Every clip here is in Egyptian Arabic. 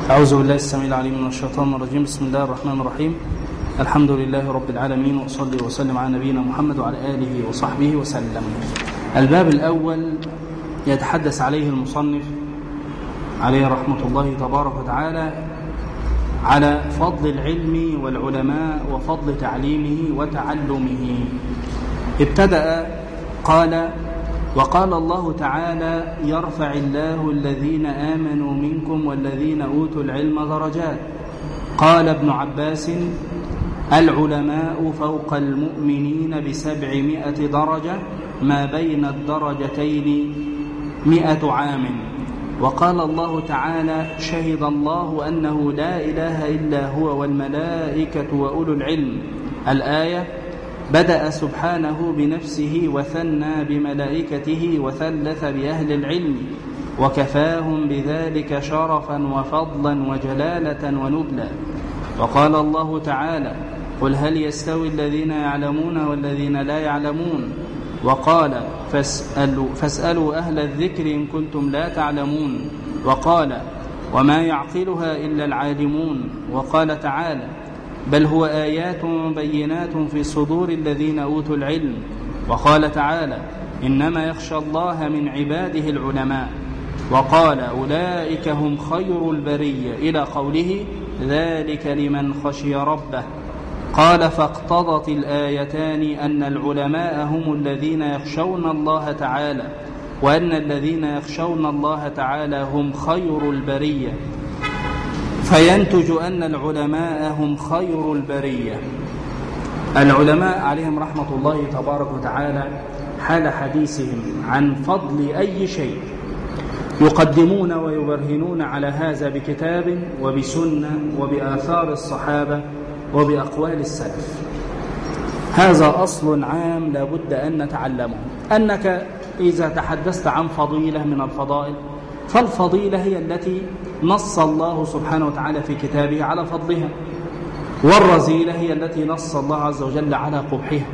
أعوذ بالله السميع العليم من الشيطان الرجيم بسم الله الرحمن الرحيم الحمد لله رب العالمين وأصلي وسلم على نبينا محمد وعلى آله وصحبه وسلم الباب الأول يتحدث عليه المصنف عليه رحمة الله تبارك وتعالى على فضل العلم والعلماء وفضل تعليمه وتعلمه ابتدأ قال وقال الله تعالى يرفع الله الذين آمنوا منكم والذين أوتوا العلم درجات قال ابن عباس العلماء فوق المؤمنين بسبعمائة درجة ما بين الدرجتين مئة عام وقال الله تعالى شهد الله أنه لا إله إلا هو والملائكة وأولو العلم الآية بدأ سبحانه بنفسه وثنى بملائكته وثلث بأهل العلم وكفاهم بذلك شرفا وفضلا وجلالة ونبلا وقال الله تعالى قل هل يستوي الذين يعلمون والذين لا يعلمون وقال فاسألوا, فاسألوا أهل الذكر إن كنتم لا تعلمون وقال وما يعقلها إلا العالمون وقال تعالى بل هو آيات بينات في صدور الذين أوتوا العلم وقال تعالى إنما يخشى الله من عباده العلماء وقال أولئك هم خير البرية إلى قوله ذلك لمن خشي ربه قال فاقتضت الآيتان أن العلماء هم الذين يخشون الله تعالى وأن الذين يخشون الله تعالى هم خير البرية فينتج أن العلماء هم خير البرية العلماء عليهم رحمة الله تبارك وتعالى حال حديثهم عن فضل أي شيء يقدمون ويبرهنون على هذا بكتاب وبسنة وبآثار الصحابة وبأقوال السلف هذا أصل عام لابد أن نتعلمه أنك إذا تحدثت عن فضيلة من الفضائل فالفضيلة هي التي نص الله سبحانه وتعالى في كتابه على فضلها والرزيلة هي التي نص الله عز وجل على قبحها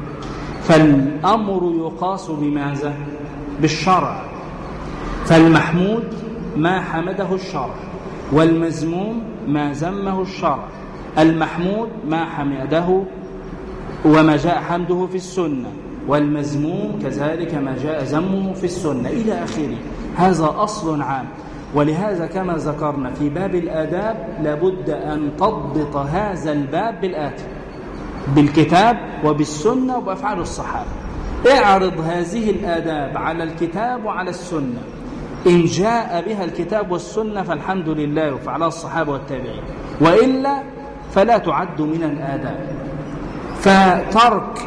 فالأمر يقاس بماذا؟ بالشرع فالمحمود ما حمده الشرع والمذموم ما ذمه الشرع المحمود ما حمده وما جاء حمده في السنة والمذموم كذلك ما جاء ذمه في السنة إلى آخره هذا أصل عام ولهذا كما ذكرنا في باب الآداب لابد أن تضبط هذا الباب بالآتي بالكتاب وبالسنة وبأفعال الصحابة اعرض هذه الآداب على الكتاب وعلى السنة إن جاء بها الكتاب والسنة فالحمد لله وفعلها الصحابة والتابعين وإلا فلا تعد من الآداب فترك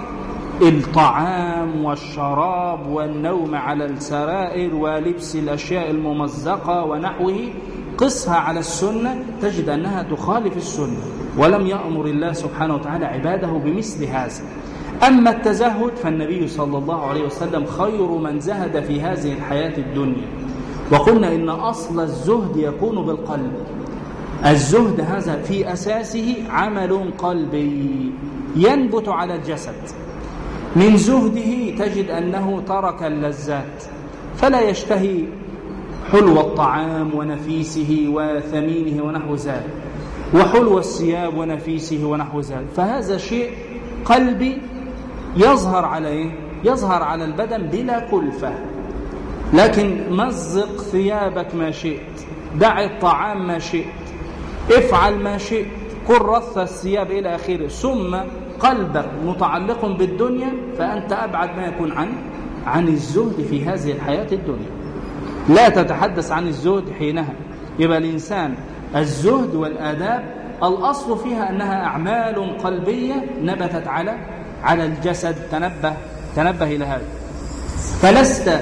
الطعام والشراب والنوم على السرائر ولبس الأشياء الممزقة ونحوه قسها على السنة تجد أنها تخالف السنة ولم يأمر الله سبحانه وتعالى عباده بمثل هذا أما التزهد فالنبي صلى الله عليه وسلم خير من زهد في هذه الحياة الدنيا وقلنا إن أصل الزهد يكون بالقلب الزهد هذا في أساسه عمل قلبي ينبت على الجسد من زهده تجد أنه ترك اللذات فلا يشتهي حلو الطعام ونفيسه وثمينه ونحو ذلك وحلو الثياب ونفيسه ونحو ذلك فهذا شيء قلبي يظهر على إيه؟ يظهر على البدن بلا كلفة لكن مزق ثيابك ما شئت دع الطعام ما شئت افعل ما شئت كن رث الثياب إلى آخره ثم قلبك متعلق بالدنيا فأنت أبعد ما يكون عن عن الزهد في هذه الحياة الدنيا لا تتحدث عن الزهد حينها يبقى الإنسان الزهد والآداب الأصل فيها أنها أعمال قلبية نبتت على على الجسد تنبه تنبه إلى هذا فلست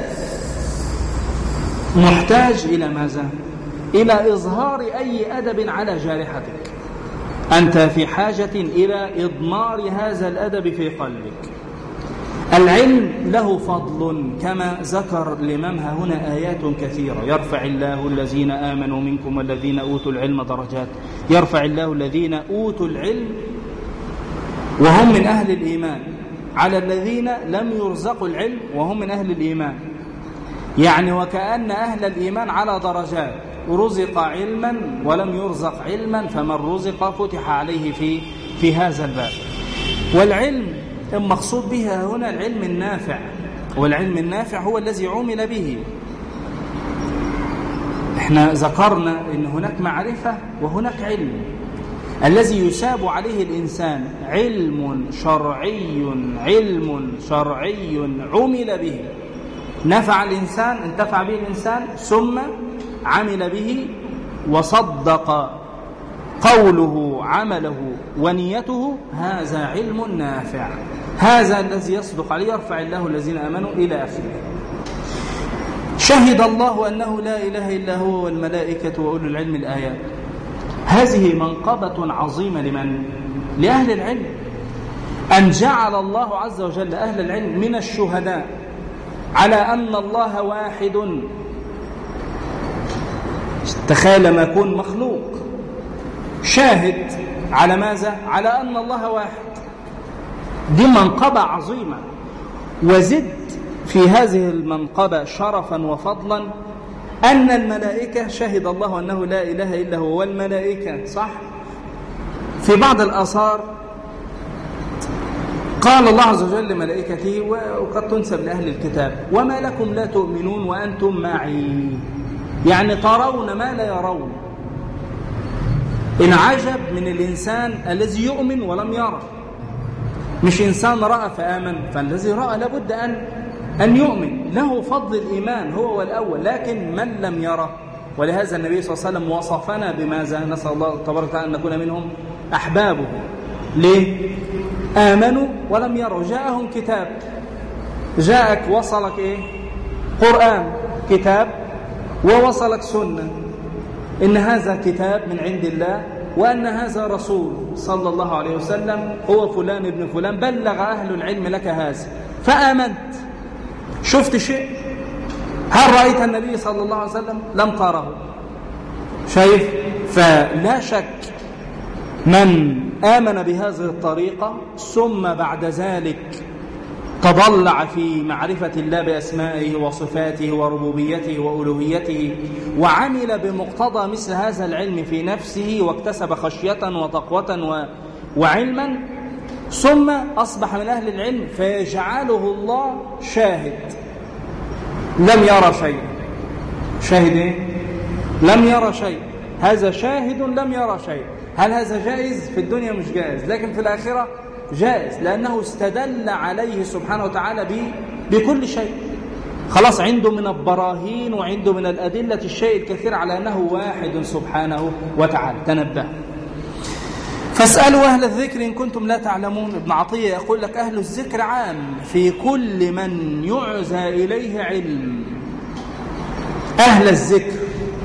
محتاج إلى ماذا؟ إلى إظهار أي أدب على جارحتك أنت في حاجة إلى إضمار هذا الأدب في قلبك العلم له فضل كما ذكر الإمام هنا آيات كثيرة يرفع الله الذين آمنوا منكم والذين أوتوا العلم درجات يرفع الله الذين أوتوا العلم وهم من أهل الإيمان على الذين لم يرزقوا العلم وهم من أهل الإيمان يعني وكأن أهل الإيمان على درجات رزق علما ولم يرزق علما فمن رزق فتح عليه في في هذا الباب والعلم المقصود بها هنا العلم النافع والعلم النافع هو الذي عمل به احنا ذكرنا ان هناك معرفة وهناك علم الذي يساب عليه الإنسان علم شرعي علم شرعي عمل به نفع الإنسان انتفع به الإنسان ثم عمل به وصدق قوله عمله ونيته هذا علم نافع هذا الذي يصدق عليه يرفع الله الذين امنوا الى اخره شهد الله انه لا اله الا هو والملائكه واولو العلم الايات هذه منقبه عظيمه لمن لاهل العلم ان جعل الله عز وجل اهل العلم من الشهداء على ان الله واحد تخيل ما يكون مخلوق شاهد على ماذا على ان الله واحد دي منقبة عظيمة وزد في هذه المنقبة شرفا وفضلا أن الملائكة شهد الله أنه لا إله إلا هو والملائكة صح في بعض الآثار قال الله عز وجل لملائكته وقد تنسب لأهل الكتاب وما لكم لا تؤمنون وأنتم معي يعني ترون ما لا يرون إن عجب من الإنسان الذي يؤمن ولم يرى مش إنسان رأى فآمن فالذي رأى لابد أن أن يؤمن له فضل الإيمان هو والأول لكن من لم يرى ولهذا النبي صلى الله عليه وسلم وصفنا بماذا نسأل الله تبارك وتعالى أن نكون منهم أحبابه ليه؟ آمنوا ولم يروا جاءهم كتاب جاءك وصلك إيه؟ قرآن كتاب ووصلك سنة إن هذا كتاب من عند الله وأن هذا رسول صلى الله عليه وسلم هو فلان ابن فلان بلغ أهل العلم لك هذا فآمنت شفت شيء هل رأيت النبي صلى الله عليه وسلم لم تره شايف فلا شك من آمن بهذه الطريقة ثم بعد ذلك تضلع في معرفة الله بأسمائه وصفاته وربوبيته وألوهيته وعمل بمقتضى مثل هذا العلم في نفسه واكتسب خشية وتقوة و... وعلما ثم أصبح من أهل العلم فيجعله الله شاهد لم يرى شيء شاهد إيه؟ لم يرى شيء هذا شاهد لم يرى شيء هل هذا جائز في الدنيا مش جائز لكن في الآخرة جائز لأنه استدل عليه سبحانه وتعالى بكل شيء خلاص عنده من البراهين وعنده من الأدلة الشيء الكثير على أنه واحد سبحانه وتعالى تنبه فاسألوا أهل الذكر إن كنتم لا تعلمون ابن عطية يقول لك أهل الذكر عام في كل من يعزى إليه علم أهل الذكر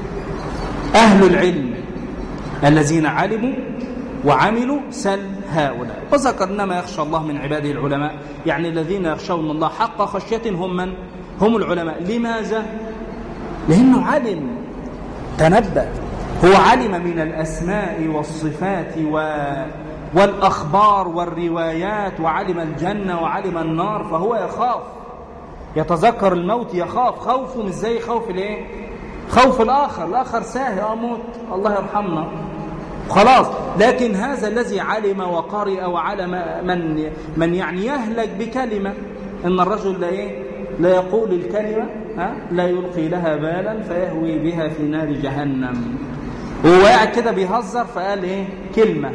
أهل العلم الذين علموا وعملوا سل هؤلاء وذكرنا ما يخشى الله من عباده العلماء يعني الذين يخشون الله حق خشية هم من؟ هم العلماء لماذا؟ لأنه علم تنبأ هو علم من الأسماء والصفات و... والأخبار والروايات وعلم الجنة وعلم النار فهو يخاف يتذكر الموت يخاف خوفه مش زي خوف الايه خوف الآخر الآخر ساهي أموت الله يرحمنا خلاص لكن هذا الذي علم وقرئ وعلم من من يعني يهلك بكلمة إن الرجل لا إيه لا يقول الكلمة ها لا يلقي لها بالا فيهوي بها في نار جهنم وهو قاعد كده بيهزر فقال إيه كلمة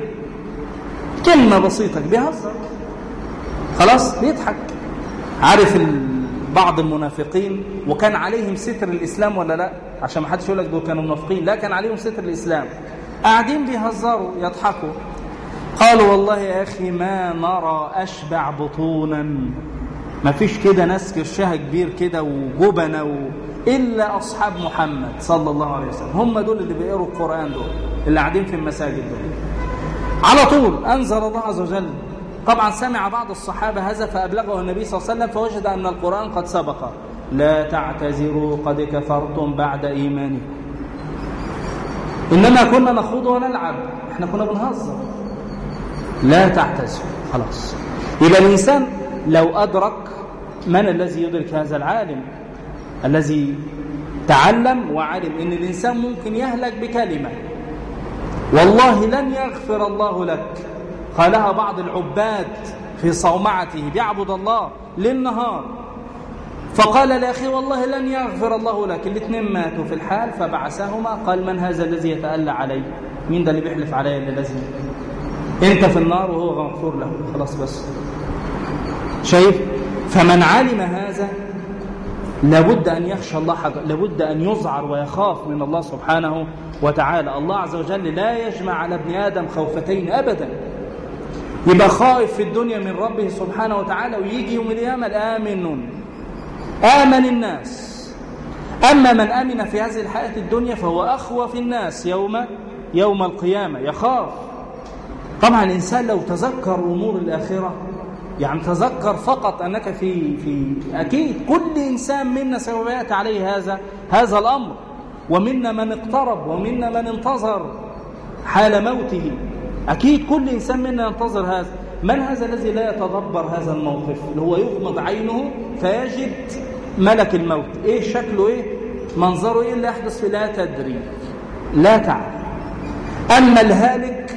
كلمة بسيطة بيهزر خلاص بيضحك عارف بعض المنافقين وكان عليهم ستر الإسلام ولا لا عشان ما حدش يقول لك دول كانوا منافقين لا كان عليهم ستر الإسلام قاعدين بيهزروا يضحكوا قالوا والله يا أخي ما نرى أشبع بطونا ما فيش كده ناس كرشها كبير كده وجبنة و... إلا أصحاب محمد صلى الله عليه وسلم هم دول اللي بيقروا القرآن دول اللي قاعدين في المساجد دول على طول أنزل الله عز وجل طبعا سمع بعض الصحابة هذا فأبلغه النبي صلى الله عليه وسلم فوجد أن القرآن قد سبق لا تعتذروا قد كفرتم بعد إيمانكم إنما كنا نخوض ونلعب احنا كنا بنهزر لا تعتذروا خلاص يبقى الإنسان لو أدرك من الذي يدرك هذا العالم الذي تعلم وعلم ان الانسان ممكن يهلك بكلمه والله لن يغفر الله لك قالها بعض العباد في صومعته بيعبد الله للنهار فقال لاخي والله لن يغفر الله لك الاثنين ماتوا في الحال فبعثهما قال من هذا الذي يتألى علي مين ده اللي بيحلف علي اللي لازم انت في النار وهو مغفور له خلاص بس شايف فمن علم هذا لابد أن يخشى الله حق لابد أن يذعر ويخاف من الله سبحانه وتعالى الله عز وجل لا يجمع على ابن آدم خوفتين أبدا يبقى خائف في الدنيا من ربه سبحانه وتعالى ويجي يوم القيامة آمن آمن الناس أما من أمن في هذه الحياة الدنيا فهو أخوف الناس يوم يوم القيامة يخاف طبعا الإنسان لو تذكر أمور الآخرة يعني تذكر فقط أنك في في أكيد كل إنسان منا سوف يأتي عليه هذا هذا الأمر ومنا من اقترب ومنا من انتظر حال موته أكيد كل إنسان منا ينتظر هذا من هذا الذي لا يتدبر هذا الموقف اللي هو يغمض عينه فيجد ملك الموت إيه شكله إيه منظره إيه اللي يحدث لا تدري لا تعلم أما الهالك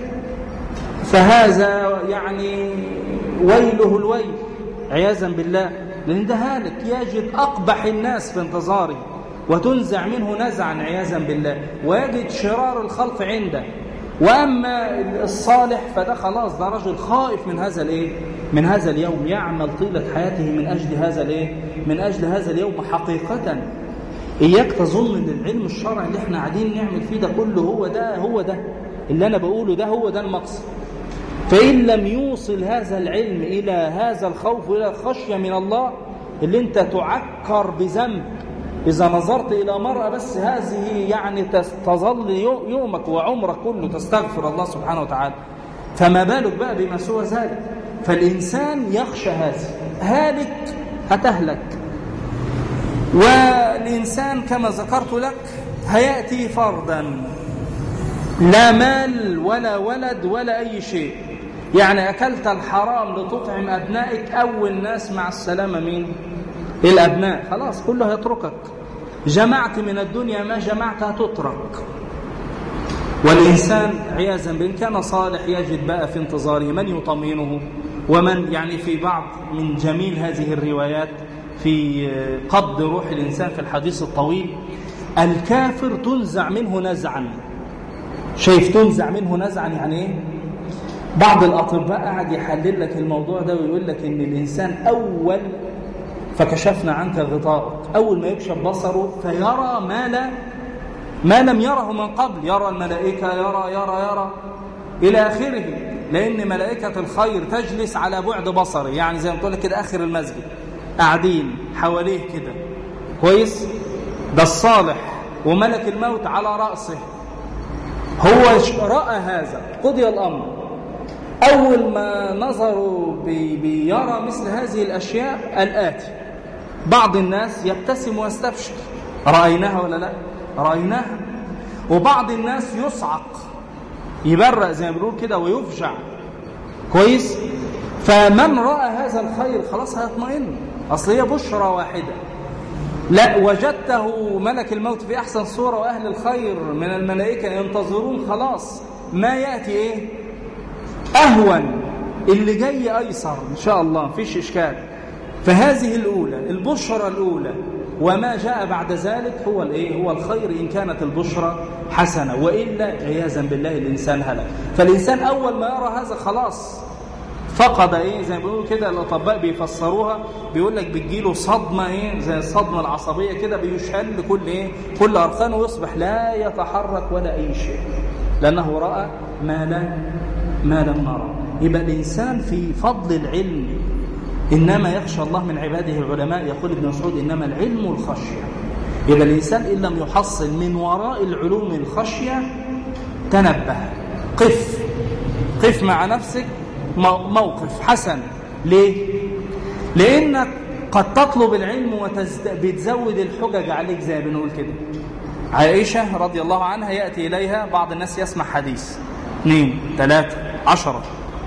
فهذا يعني ويله الويل عياذا بالله لأن ده هالك يجد أقبح الناس في انتظاره وتنزع منه نزعا عياذا بالله ويجد شرار الخلق عنده واما الصالح فده خلاص ده رجل خائف من هذا الايه من هذا اليوم يعمل طيله حياته من اجل هذا الايه من اجل هذا اليوم حقيقه اياك تظن ان العلم الشرعي اللي احنا قاعدين نعمل فيه ده كله هو ده هو ده اللي انا بقوله ده هو ده المقصد فان لم يوصل هذا العلم الى هذا الخوف والى الخشيه من الله اللي انت تعكر بذنب إذا نظرت إلى مرأة بس هذه يعني تظل يومك وعمرك كله تستغفر الله سبحانه وتعالى فما بالك بقى بما سوى ذلك فالإنسان يخشى هذا هالك هتهلك والإنسان كما ذكرت لك هيأتي فردا لا مال ولا ولد ولا أي شيء يعني أكلت الحرام لتطعم أبنائك أول ناس مع السلامة مين؟ الأبناء خلاص كله هيتركك جمعت من الدنيا ما جمعت هتترك والإنسان عياذا بالله كان صالح يجد بقى في انتظاره من يطمئنه ومن يعني في بعض من جميل هذه الروايات في قبض روح الإنسان في الحديث الطويل الكافر تنزع منه نزعا شايف تنزع منه نزعا يعني ايه بعض الأطباء قاعد يحلل لك الموضوع ده ويقول لك ان الإنسان أول فكشفنا عنك غطاءك أول ما يكشف بصره فيرى ما لا ما لم يره من قبل يرى الملائكة يرى يرى يرى إلى آخره لأن ملائكة الخير تجلس على بعد بصره يعني زي ما تقول كده آخر المسجد قاعدين حواليه كده كويس ده الصالح وملك الموت على رأسه هو رأى هذا قضي الأمر أول ما نظروا بي بيرى مثل هذه الأشياء الآتي بعض الناس يبتسم ويستبشر رأيناها ولا لا رأيناها وبعض الناس يصعق يبرق زي ما بيقول كده ويفجع كويس فمن رأى هذا الخير خلاص هيطمئن أصل هي بشرى واحدة لا وجدته ملك الموت في أحسن صورة وأهل الخير من الملائكة ينتظرون خلاص ما يأتي إيه أهون اللي جاي أيسر إن شاء الله مفيش إشكال فهذه الأولى البشرى الأولى وما جاء بعد ذلك هو الايه هو الخير ان كانت البشرى حسنه والا عياذا بالله الانسان هلك فالانسان اول ما يرى هذا خلاص فقد ايه زي ما بيقولوا كده الاطباء بيفسروها بيقول لك بتجيله صدمه ايه زي الصدمه العصبيه كده بيشل كل ايه كل اركانه ويصبح لا يتحرك ولا اي شيء لانه راى ما لا ما لم نرى يبقى الانسان في فضل العلم إنما يخشى الله من عباده العلماء يقول ابن مسعود إنما العلم الخشية يبقى الإنسان إن لم يحصل من وراء العلوم الخشية تنبه قف قف مع نفسك موقف حسن ليه؟ لأنك قد تطلب العلم وبتزود الحجج عليك زي ما بنقول كده عائشة رضي الله عنها يأتي إليها بعض الناس يسمع حديث اثنين ثلاثة عشرة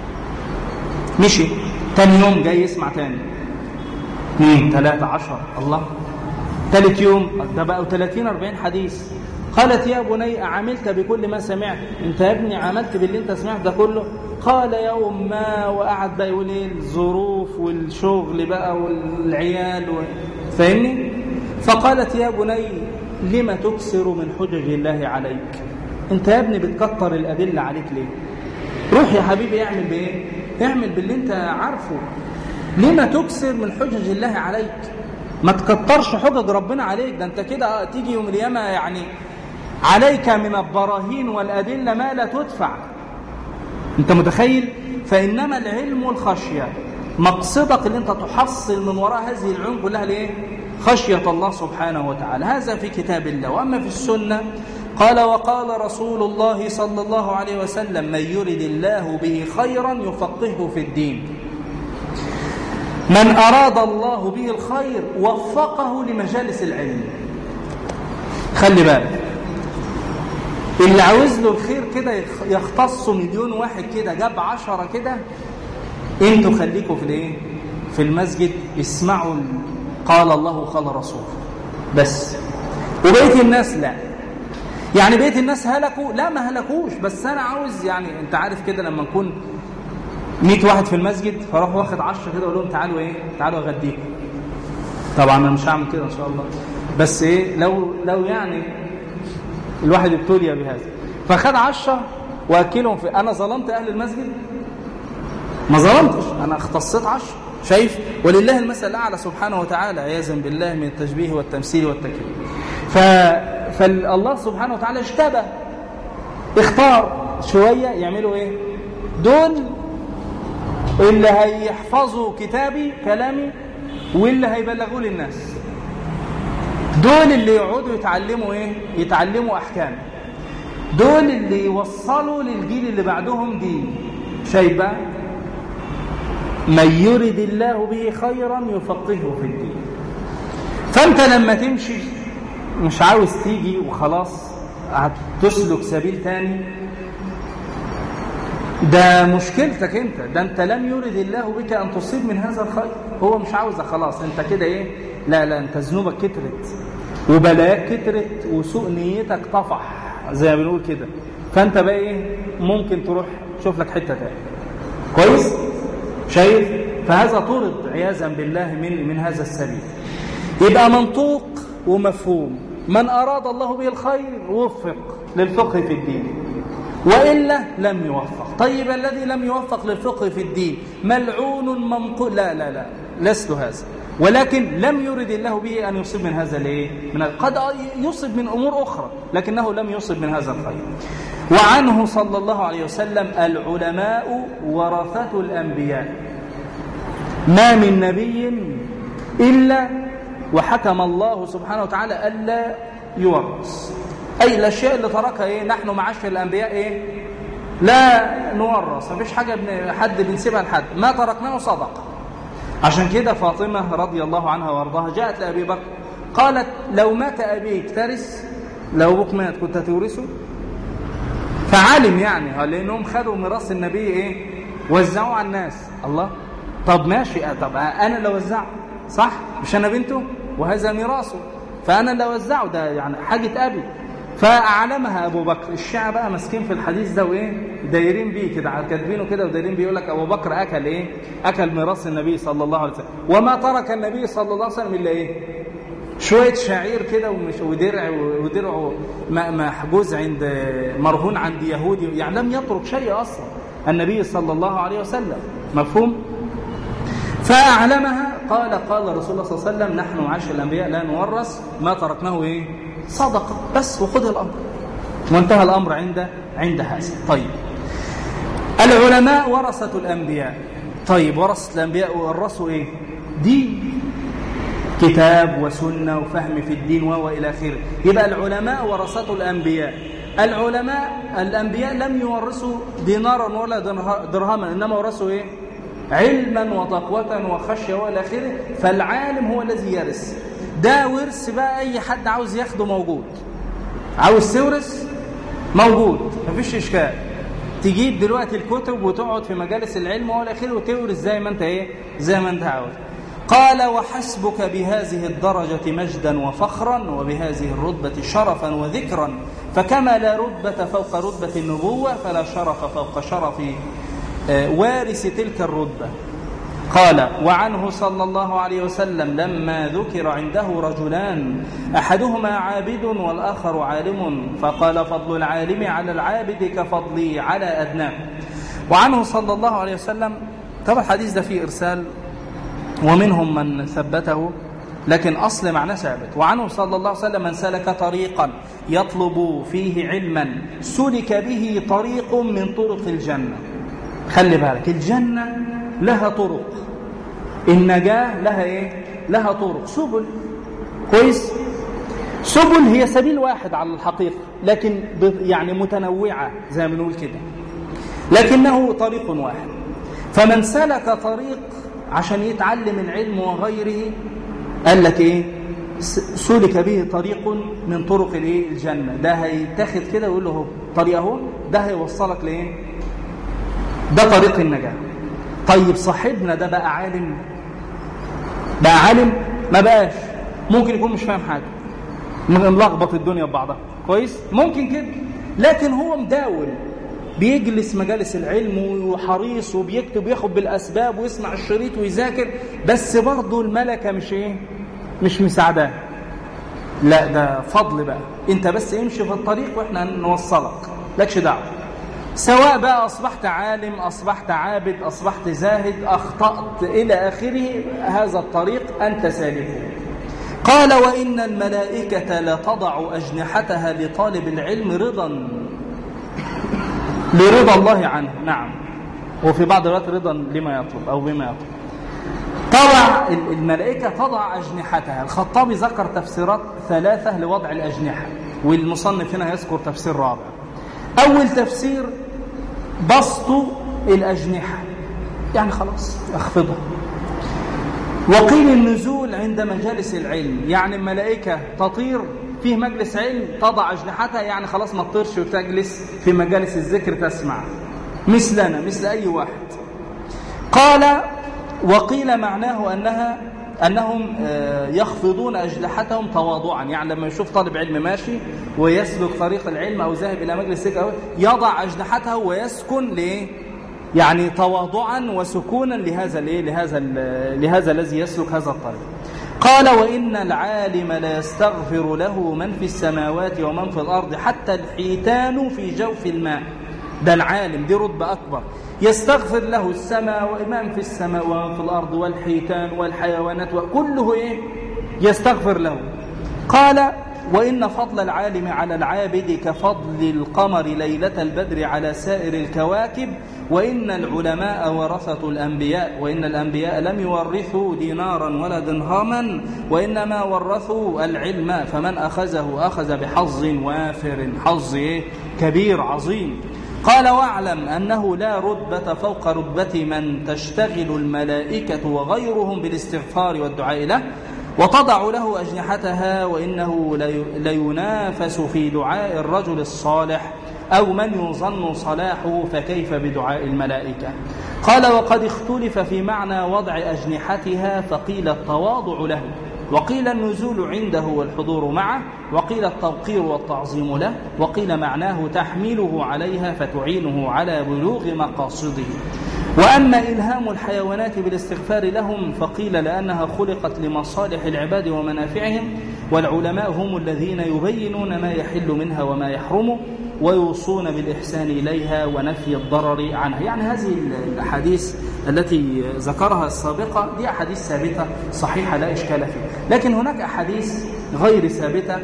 مشي تاني يوم جاي يسمع تاني اثنين ثلاثة عشر الله ثالث يوم ده بقوا 30 40 حديث قالت يا بني أعملت بكل ما سمعت انت يا ابني عملت باللي انت سمعت ده كله قال يوم ما وقعد بقى يقول ايه الظروف والشغل بقى والعيال و... فاهمني فقالت يا بني لما تكسر من حجج الله عليك انت يا ابني بتكتر الأدلة عليك ليه روح يا حبيبي اعمل بايه اعمل باللي انت عارفه لما تكسر من حجج الله عليك ما تكترش حجج ربنا عليك ده انت كده تيجي يوم القيامه يعني عليك من البراهين والأدلة ما لا تدفع انت متخيل فإنما العلم والخشية مقصدك اللي انت تحصل من وراء هذه العلوم كلها ليه خشية الله سبحانه وتعالى هذا في كتاب الله وأما في السنة قال وقال رسول الله صلى الله عليه وسلم من يرد الله به خيرا يفقهه في الدين من أراد الله به الخير وفقه لمجالس العلم خلي بالك اللي عاوز له الخير كده يختص مليون واحد كده جاب عشرة كده انتوا خليكم في الايه في المسجد اسمعوا قال الله وقال رسول بس وبقيه الناس لا يعني بقيه الناس هلكوا لا ما هلكوش بس انا عاوز يعني انت عارف كده لما نكون 100 واحد في المسجد فاروح واخد 10 كده اقول لهم تعالوا ايه تعالوا اغديكم طبعا انا مش هعمل كده ان شاء الله بس ايه لو لو يعني الواحد ابتلي بهذا فخد عشرة واكلهم في انا ظلمت اهل المسجد ما ظلمتش انا اختصيت عشرة شايف ولله المثل الاعلى سبحانه وتعالى عياذا بالله من التشبيه والتمثيل والتكريم ف... فالله سبحانه وتعالى اشتبه اختار شويه يعملوا ايه دول اللي هيحفظوا كتابي كلامي واللي هيبلغوه للناس دول اللي يقعدوا يتعلموا ايه يتعلموا احكام دول اللي يوصلوا للجيل اللي بعدهم دين شايف بقى من يرد الله به خيرا يفقهه في الدين فانت لما تمشي مش عاوز تيجي وخلاص هتسلك سبيل تاني ده مشكلتك انت ده انت لم يرد الله بك ان تصيب من هذا الخير هو مش عاوزه خلاص انت كده ايه لا لا انت ذنوبك كترت وبلاياك كترت وسوء نيتك طفح زي ما بنقول كده فانت بقى ايه ممكن تروح تشوف لك حته تاني كويس شايف فهذا طرد عياذا بالله من من هذا السبيل يبقى منطوق ومفهوم من اراد الله به الخير وفق للفقه في الدين وإلا لم يوفق طيب الذي لم يوفق للفقه في الدين ملعون ممقول لا لا لا لست هذا ولكن لم يرد الله به أن يصيب من هذا الايه من قد يصيب من أمور أخرى لكنه لم يصيب من هذا الخير وعنه صلى الله عليه وسلم العلماء ورثة الأنبياء ما من نبي إلا وحكم الله سبحانه وتعالى ألا يورث أي الأشياء اللي تركها إيه نحن معاشر الأنبياء إيه لا نورث مفيش حاجة بن... حد بنسيبها لحد ما تركناه صدقة عشان كده فاطمة رضي الله عنها وارضاها جاءت لأبي بكر قالت لو مات أبيك ترث لو أبوك مات كنت هتورثه فعلم يعني لأنهم خدوا ميراث النبي إيه وزعوا على الناس الله طب ماشي طب أنا اللي وزعه صح مش أنا بنته وهذا ميراثه فأنا اللي وزعه ده يعني حاجة أبي فأعلمها أبو بكر الشيعة بقى ماسكين في الحديث ده وإيه دايرين بيه كده كاتبينه كده ودايرين بيه يقول لك أبو بكر أكل إيه أكل ميراث النبي صلى الله عليه وسلم وما ترك النبي صلى الله عليه وسلم إلا إيه شوية شعير كده ومش ودرع ودرعه محجوز عند مرهون عند يهودي يعني لم يترك شيء أصلا النبي صلى الله عليه وسلم مفهوم فأعلمها قال قال رسول الله صلى الله عليه وسلم نحن معاشر الأنبياء لا نورث ما تركناه إيه صدقة بس وخذ الأمر وانتهى الأمر عند عند هذا طيب العلماء ورثة الأنبياء طيب ورثة الأنبياء ورثوا إيه دين كتاب وسنة وفهم في الدين وإلى آخره يبقى العلماء ورثة الأنبياء العلماء الأنبياء لم يورثوا دينارا ولا درهما إنما ورثوا إيه علما وتقوة وخشية وإلى آخره فالعالم هو الذي يرث ده ورث بقى اي حد عاوز ياخده موجود عاوز تورث موجود مفيش اشكال تجيب دلوقتي الكتب وتقعد في مجالس العلم والى اخره وتورث زي ما انت ايه زي ما انت عاوز قال وحسبك بهذه الدرجة مجدا وفخرا وبهذه الرتبة شرفا وذكرا فكما لا رتبة فوق رتبة النبوة فلا شرف فوق شرف آه، وارث تلك الرتبة قال وعنه صلى الله عليه وسلم لما ذكر عنده رجلان أحدهما عابد والآخر عالم فقال فضل العالم على العابد كفضلي على أدناه وعنه صلى الله عليه وسلم طبعا الحديث ده فيه إرسال ومنهم من ثبته لكن أصل معناه ثابت وعنه صلى الله عليه وسلم من سلك طريقا يطلب فيه علما سلك به طريق من طرق الجنة خلي بالك الجنة لها طرق النجاة لها ايه لها طرق سبل كويس سبل هي سبيل واحد على الحقيقة لكن يعني متنوعة زي ما بنقول كده لكنه طريق واحد فمن سلك طريق عشان يتعلم العلم وغيره قال لك ايه سلك به طريق من طرق الايه الجنه ده هيتاخد كده ويقول له طريق اهو ده هيوصلك لايه ده طريق النجاه طيب صاحبنا ده بقى عالم بقى عالم ما بقاش ممكن يكون مش فاهم حاجه ملخبط الدنيا ببعضها كويس ممكن كده لكن هو مداول بيجلس مجالس العلم وحريص وبيكتب وياخد بالاسباب ويسمع الشريط ويذاكر بس برضه الملكه مش ايه مش مساعداه لا ده فضل بقى انت بس امشي في الطريق واحنا نوصلك لكش دعوه سواء بقى اصبحت عالم اصبحت عابد اصبحت زاهد اخطات الى اخره هذا الطريق انت سالكه قال وان الملائكه لتضع اجنحتها لطالب العلم رضا لرضا الله عنه نعم وفي بعض الوقت رضا لما يطلب أو بما يطلب طبع الملائكة تضع أجنحتها الخطابي ذكر تفسيرات ثلاثة لوضع الأجنحة والمصنف هنا يذكر تفسير رابع أول تفسير بسط الأجنحة يعني خلاص اخفضها وقيل النزول عند مجالس العلم يعني الملائكة تطير فيه مجلس علم تضع أجنحتها يعني خلاص ما تطيرش وتجلس في مجالس الذكر تسمع مثلنا مثل أي واحد قال وقيل معناه أنها أنهم آه، يخفضون أجنحتهم تواضعا يعني لما يشوف طالب علم ماشي ويسلك طريق العلم أو ذاهب إلى مجلس ذكر يضع أجنحته ويسكن ليه يعني تواضعا وسكونا لهذا الايه لهذا لهذا الذي يسلك هذا الطريق قال وإن العالم لا يستغفر له من في السماوات ومن في الأرض حتى الحيتان في جوف الماء ده العالم دي رتبة أكبر يستغفر له السماء وإمام في السماء ومن في الأرض والحيتان والحيوانات وكله إيه يستغفر له قال وإن فضل العالم على العابد كفضل القمر ليلة البدر على سائر الكواكب وإن العلماء ورثة الأنبياء وإن الأنبياء لم يورثوا دينارا ولا درهما وإنما ورثوا العلم فمن أخذه أخذ بحظ وافر حظ كبير عظيم قال واعلم أنه لا رتبة فوق رتبة من تشتغل الملائكة وغيرهم بالاستغفار والدعاء له وتضع له أجنحتها وإنه لينافس في دعاء الرجل الصالح أو من يظن صلاحه فكيف بدعاء الملائكة قال وقد اختلف في معنى وضع أجنحتها فقيل التواضع له وقيل النزول عنده والحضور معه وقيل التوقير والتعظيم له وقيل معناه تحمله عليها فتعينه على بلوغ مقاصده وأما إلهام الحيوانات بالاستغفار لهم فقيل لأنها خلقت لمصالح العباد ومنافعهم والعلماء هم الذين يبينون ما يحل منها وما يحرم ويوصون بالإحسان إليها ونفي الضرر عنها يعني هذه الأحاديث التي ذكرها السابقة دي أحاديث ثابتة صحيحة لا إشكال فيها لكن هناك أحاديث غير ثابتة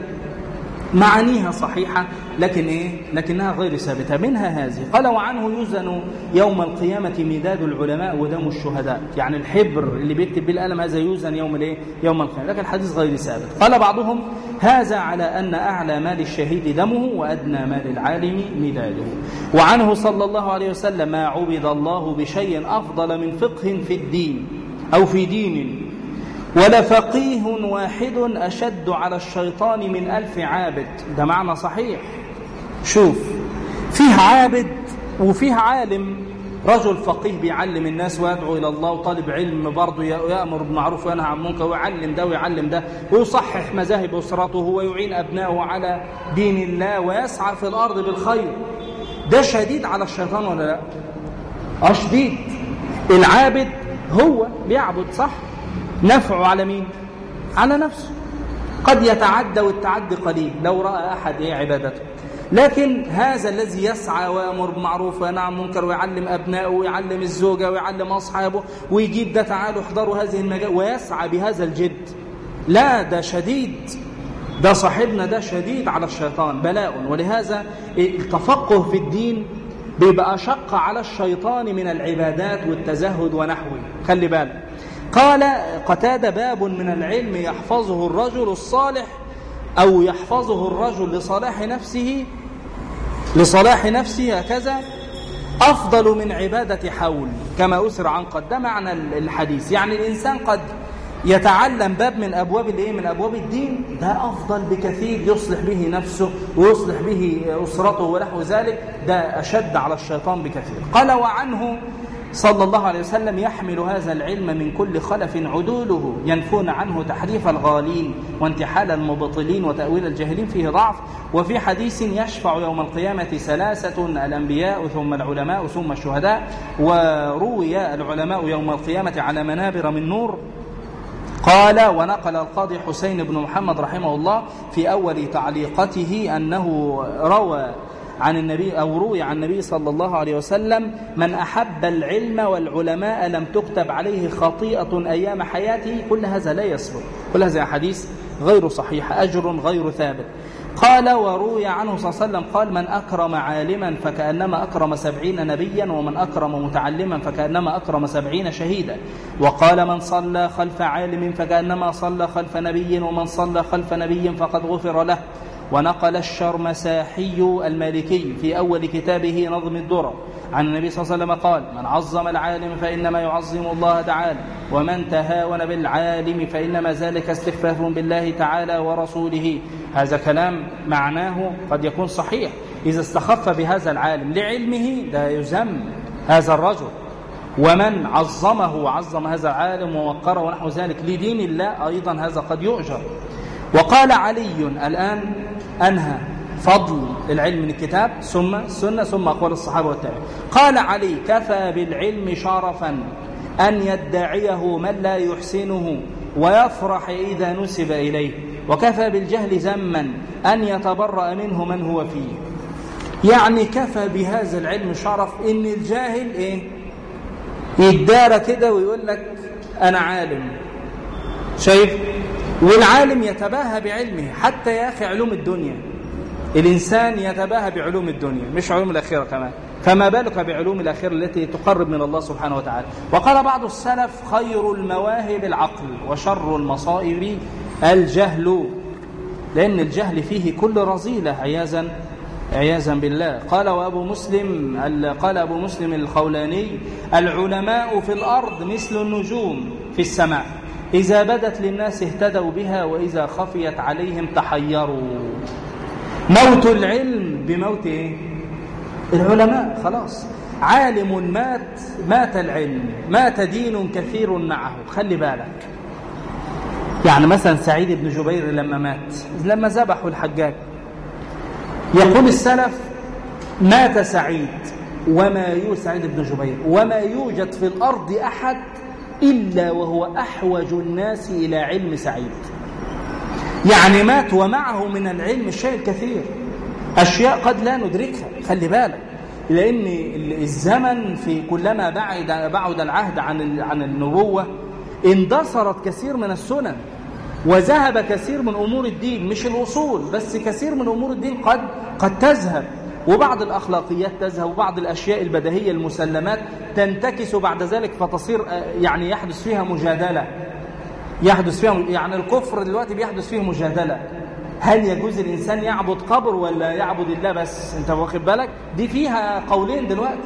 معانيها صحيحة لكن إيه؟ لكنها غير ثابتة منها هذه قال وعنه يوزن يوم القيامة مداد العلماء ودم الشهداء يعني الحبر اللي بيكتب بالقلم هذا يوزن يوم الايه يوم القيامة لكن الحديث غير ثابت قال بعضهم هذا على أن أعلى مال الشهيد دمه وأدنى مال العالم مداده وعنه صلى الله عليه وسلم ما عبد الله بشيء أفضل من فقه في الدين أو في دين ولفقيه واحد أشد على الشيطان من ألف عابد ده معنى صحيح شوف فيه عابد وفيه عالم رجل فقيه بيعلم الناس ويدعو إلى الله وطالب علم برضه يأمر بالمعروف وينهى عن المنكر ويعلم ده ويعلم ده ويصحح مذاهب أسرته ويعين أبنائه على دين الله ويسعى في الأرض بالخير ده شديد على الشيطان ولا لا؟ اه شديد العابد هو بيعبد صح نفعه على مين على نفسه قد يتعدى والتعدي قليل لو رأى أحد إيه عبادته لكن هذا الذي يسعى ويأمر بالمعروف وينهى عن المنكر ويعلم أبنائه ويعلم الزوجة ويعلم أصحابه ويجيب ده تعالوا احضروا هذه المجال ويسعى بهذا الجد لا ده شديد ده صاحبنا ده شديد على الشيطان بلاء ولهذا التفقه في الدين بيبقى أشق على الشيطان من العبادات والتزهد ونحوه خلي بالك قال قتاد باب من العلم يحفظه الرجل الصالح أو يحفظه الرجل لصلاح نفسه لصلاح نفسه هكذا أفضل من عبادة حول كما أسر عن قد ده معنى الحديث يعني الإنسان قد يتعلم باب من أبواب الإيه من أبواب الدين ده أفضل بكثير يصلح به نفسه ويصلح به أسرته ونحو ذلك ده أشد على الشيطان بكثير قال وعنه صلى الله عليه وسلم يحمل هذا العلم من كل خلف عدوله ينفون عنه تحريف الغالين وانتحال المبطلين وتأويل الجاهلين فيه ضعف وفي حديث يشفع يوم القيامة ثلاثة الأنبياء ثم العلماء ثم الشهداء وروي العلماء يوم القيامة على منابر من نور قال ونقل القاضي حسين بن محمد رحمه الله في أول تعليقته أنه روى عن النبي أو روي عن النبي صلى الله عليه وسلم من أحب العلم والعلماء لم تكتب عليه خطيئة أيام حياته كل هذا لا يصلح كل هذا حديث غير صحيح أجر غير ثابت قال وروي عنه صلى الله عليه وسلم قال من أكرم عالما فكأنما أكرم سبعين نبيا ومن أكرم متعلما فكأنما أكرم سبعين شهيدا وقال من صلى خلف عالم فكأنما صلى خلف نبي ومن صلى خلف نبي فقد غفر له ونقل الشرمساحي المالكي في أول كتابه نظم الدرر عن النبي صلى الله عليه وسلم قال من عظم العالم فإنما يعظم الله تعالى ومن تهاون بالعالم فإنما ذلك استخفاف بالله تعالى ورسوله هذا كلام معناه قد يكون صحيح إذا استخف بهذا العالم لعلمه ده يذم هذا الرجل ومن عظمه وعظم هذا العالم ووقره ونحو ذلك لدين الله أيضا هذا قد يؤجر وقال علي الآن أنهى فضل العلم من الكتاب ثم السنة ثم أقوال الصحابة والتابعين قال علي كفى بالعلم شرفا أن يدعيه من لا يحسنه ويفرح إذا نسب إليه وكفى بالجهل ذما أن يتبرأ منه من هو فيه يعني كفى بهذا العلم شرف إن الجاهل إيه يدار كده ويقول لك أنا عالم شايف والعالم يتباهى بعلمه حتى يا أخي علوم الدنيا الإنسان يتباهى بعلوم الدنيا مش علوم الأخيرة كمان فما بالك بعلوم الأخيرة التي تقرب من الله سبحانه وتعالى وقال بعض السلف خير المواهب العقل وشر المصائب الجهل لأن الجهل فيه كل رذيلة عياذا عياذا بالله قال وأبو مسلم قال أبو مسلم الخولاني العلماء في الأرض مثل النجوم في السماء إذا بدت للناس اهتدوا بها وإذا خفيت عليهم تحيروا موت العلم بموت إيه؟ العلماء خلاص عالم مات مات العلم مات دين كثير معه خلي بالك يعني مثلا سعيد بن جبير لما مات لما ذبحوا الحجاج يقول السلف مات سعيد وما يو سعيد بن جبير وما يوجد في الأرض أحد إلا وهو أحوج الناس إلى علم سعيد يعني مات ومعه من العلم الشيء الكثير أشياء قد لا ندركها خلي بالك لأن الزمن في كلما بعد بعد العهد عن عن النبوة اندثرت كثير من السنن وذهب كثير من أمور الدين مش الأصول بس كثير من أمور الدين قد قد تذهب وبعض الأخلاقيات تذهب وبعض الأشياء البدهية المسلمات تنتكس بعد ذلك فتصير يعني يحدث فيها مجادلة يحدث فيها يعني الكفر دلوقتي بيحدث فيه مجادلة هل يجوز الإنسان يعبد قبر ولا يعبد الله بس أنت واخد بالك دي فيها قولين دلوقتي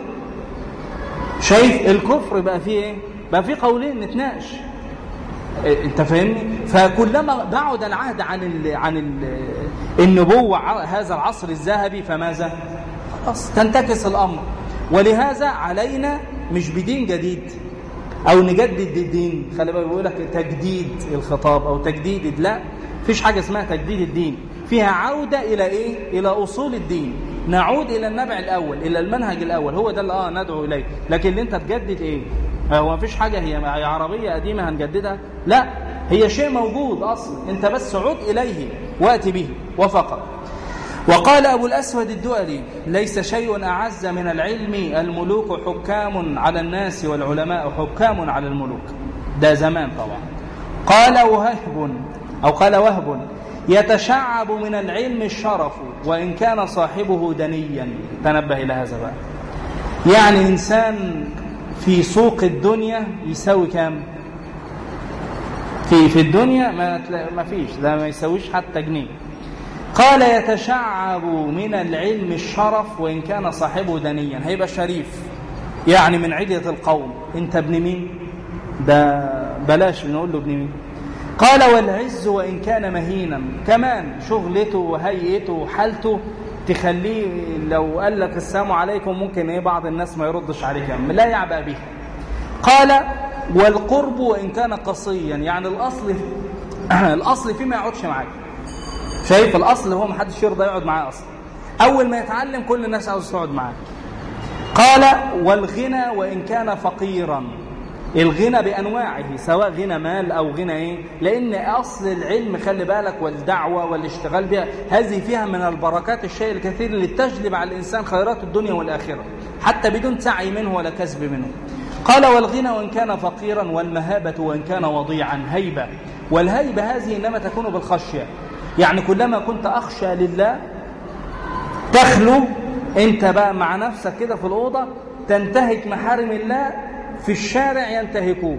شايف الكفر بقى فيه ايه بقى فيه قولين نتناقش انت فاهمني فكلما بعد العهد عن ال عن ال النبوه هذا العصر الذهبي فماذا خلاص تنتكس الامر ولهذا علينا مش بدين جديد او نجدد الدين خلي بالك بيقول لك تجديد الخطاب او تجديد لا فيش حاجه اسمها تجديد الدين فيها عوده الى ايه الى اصول الدين نعود الى النبع الاول الى المنهج الاول هو ده اللي اه ندعو اليه لكن اللي انت تجدد ايه هو ما فيش حاجه هي هي عربيه قديمه هنجددها لا هي شيء موجود اصلا انت بس عد اليه وات به وفقط وقال أبو الأسود الدؤلي ليس شيء أعز من العلم الملوك حكام على الناس والعلماء حكام على الملوك ده زمان طبعا قال وهب أو قال وهب يتشعب من العلم الشرف وإن كان صاحبه دنيا تنبه إلى هذا بقى يعني إنسان في سوق الدنيا يساوي كام في في الدنيا ما ما فيش ده ما يساويش حتى جنيه قال يتشعب من العلم الشرف وإن كان صاحبه دنيا هيبقى شريف يعني من عدة القوم انت ابن مين ده بلاش نقول له ابن مين قال والعز وإن كان مهينا كمان شغلته وهيئته وحالته تخليه لو قال لك السلام عليكم ممكن ايه بعض الناس ما يردش عليك يعني لا يعبأ به قال والقرب وإن كان قصيا يعني الأصل الأصل فيه ما يقعدش معاك شايف الاصل هو ما حدش يرضى يقعد معاه اصلا اول ما يتعلم كل الناس عاوز تقعد معاه قال والغنى وان كان فقيرا الغنى بانواعه سواء غنى مال او غنى ايه لان اصل العلم خلي بالك والدعوه والاشتغال بها هذه فيها من البركات الشيء الكثير اللي تجلب على الانسان خيرات الدنيا والاخره حتى بدون سعي منه ولا كسب منه قال والغنى وان كان فقيرا والمهابه وان كان وضيعا هيبه والهيبه هذه انما تكون بالخشيه يعني كلما كنت أخشى لله تخلو أنت بقى مع نفسك كده في الأوضة تنتهك محارم الله في الشارع ينتهكوك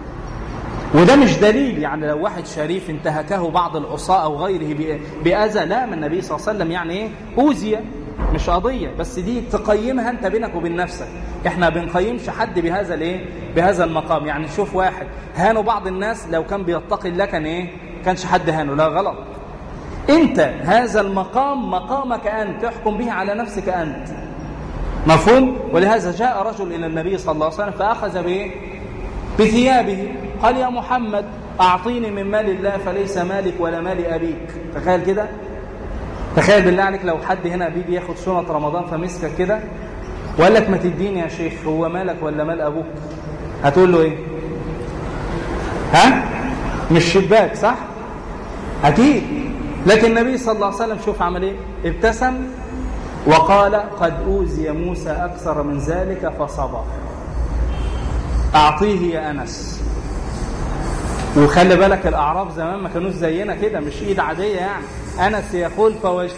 وده مش دليل يعني لو واحد شريف انتهكه بعض العصاة أو غيره بأذى لا من النبي صلى الله عليه وسلم يعني إيه أوذي مش قضية بس دي تقيمها أنت بينك وبين نفسك إحنا بنقيمش حد بهذا الإيه بهذا المقام يعني شوف واحد هانوا بعض الناس لو كان بيتقي الله كان إيه كانش حد هانه لا غلط انت هذا المقام مقامك انت تحكم به على نفسك انت مفهوم ولهذا جاء رجل الى النبي صلى الله عليه وسلم فاخذ بايه بثيابه قال يا محمد اعطيني من مال الله فليس مالك ولا مال ابيك تخيل كده تخيل بالله عليك لو حد هنا بيجي ياخد سنه رمضان فمسكك كده وقال لك ما تديني يا شيخ هو مالك ولا مال ابوك هتقول له ايه ها مش شباك صح اكيد لكن النبي صلى الله عليه وسلم شوف عمل ايه ابتسم وقال قد أوذي موسى أكثر من ذلك فصبر أعطيه يا أنس وخلي بالك الأعراب زمان ما كانوش زينا كده مش إيد عادية يعني أنس يقول فوجدت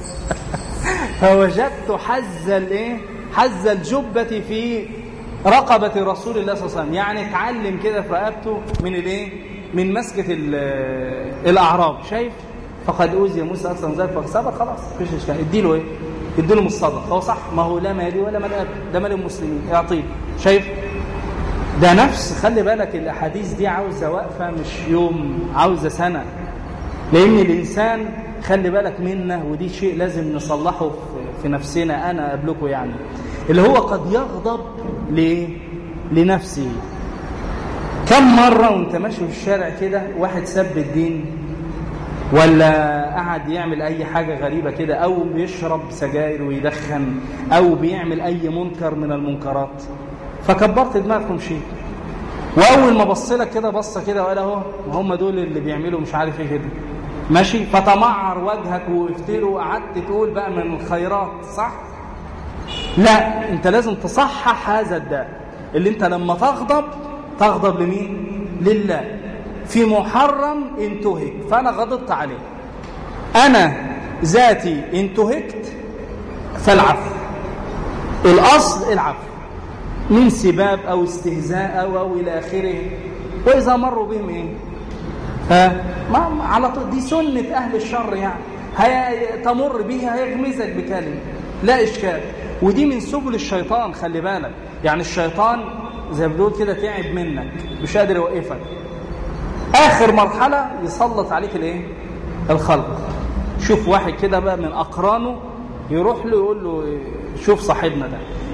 فوجدت حز الإيه حز الجبة في رقبة رسول الله صلى الله عليه وسلم يعني اتعلم كده في رقبته من الإيه من مسكة الأعراب شايف فقد اوذي موسى اكثر من ذلك فصبر خلاص مفيش اشكال اديله ايه اديله من الصدقه هو صح ما هو لا مالي ولا مال ابي ده مال المسلمين اعطيه شايف ده نفس خلي بالك الاحاديث دي عاوزه وقفه مش يوم عاوزه سنه لان الانسان خلي بالك منه ودي شيء لازم نصلحه في نفسنا انا قبلكم يعني اللي هو قد يغضب ليه لنفسه كم مره وانت ماشي في الشارع كده واحد سب الدين ولا قعد يعمل اي حاجة غريبة كده او بيشرب سجاير ويدخن او بيعمل اي منكر من المنكرات فكبرت دماغك ومشيت واول ما بص لك كده بصه كده وقال اهو هم دول اللي بيعملوا مش عارف ايه كده ماشي فتمعر وجهك ووقفت له وقعدت تقول بقى من الخيرات صح لا انت لازم تصحح هذا الداء اللي انت لما تغضب تغضب لمين لله في محرم انتهك فأنا غضبت عليه أنا ذاتي انتهكت فالعفو الأصل العفو من سباب أو استهزاء أو, أو إلى آخره وإذا مروا بهم إيه ها ما على طول دي سنة أهل الشر يعني هي تمر به هيغمزك بكلمة لا إشكال ودي من سبل الشيطان خلي بالك يعني الشيطان زي ما بيقول كده تعب منك مش قادر يوقفك اخر مرحله يسلط عليك الايه الخلق شوف واحد كده بقى من اقرانه يروح له يقول له شوف صاحبنا ده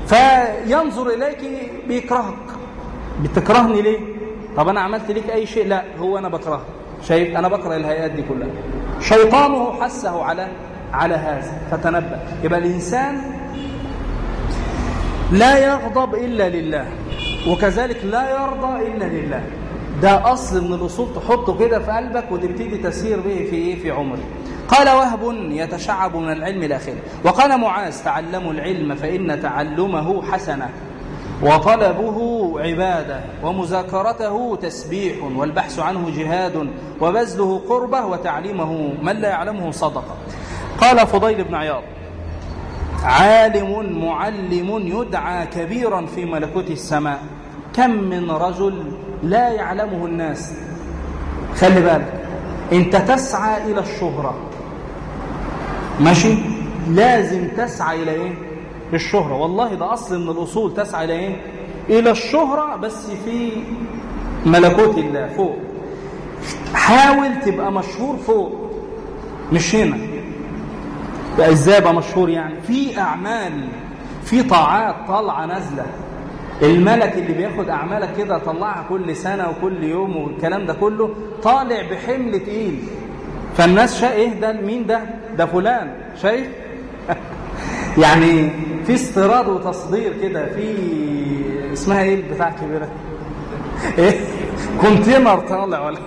فينظر إليك بيكرهك بتكرهني ليه طب أنا عملت لك أي شيء لا هو أنا بكرهك شايف أنا بكره الهيئات دي كلها شيطانه حسه على على هذا فتنبأ يبقى الإنسان لا يغضب إلا لله وكذلك لا يرضى إلا لله ده أصل من الأصول تحطه كده في قلبك وتبتدي تسير به في إيه في عمرك قال وهب يتشعب من العلم الآخر وقال معاذ تعلموا العلم فإن تعلمه حسنة وطلبه عبادة ومذاكرته تسبيح والبحث عنه جهاد وبذله قربة وتعليمه من لا يعلمه صدقة قال فضيل بن عياض عالم معلم يدعى كبيرا في ملكوت السماء كم من رجل لا يعلمه الناس خلي بالك انت تسعى الى الشهرة ماشي لازم تسعى الى ايه الشهرة والله ده اصل من الاصول تسعى الى ايه الى الشهرة بس في ملكوت الله فوق حاول تبقى مشهور فوق مش هنا بقى ازاي ابقى مشهور يعني في اعمال في طاعات طالعه نازله الملك اللي بياخد اعمالك كده طلعها كل سنه وكل يوم والكلام ده كله طالع بحمل تقيل فالناس شا ايه ده مين ده ده فلان شايف يعني في استيراد وتصدير كده في اسمها ايه البتاع الكبيره ايه كونتينر طالع ولا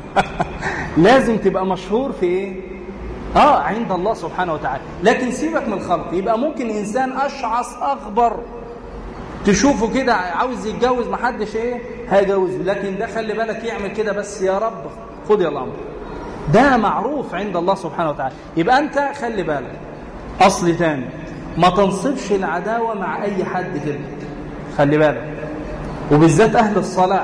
لازم تبقى مشهور في ايه اه عند الله سبحانه وتعالى لكن سيبك من الخلق يبقى ممكن انسان اشعص اخبر تشوفه كده عاوز يتجوز محدش ايه هيجوزه لكن ده خلي بالك يعمل كده بس يا رب خد يا الامر ده معروف عند الله سبحانه وتعالى يبقى انت خلي بالك اصل تاني ما تنصبش العداوه مع اي حد كده خلي بالك وبالذات اهل الصلاح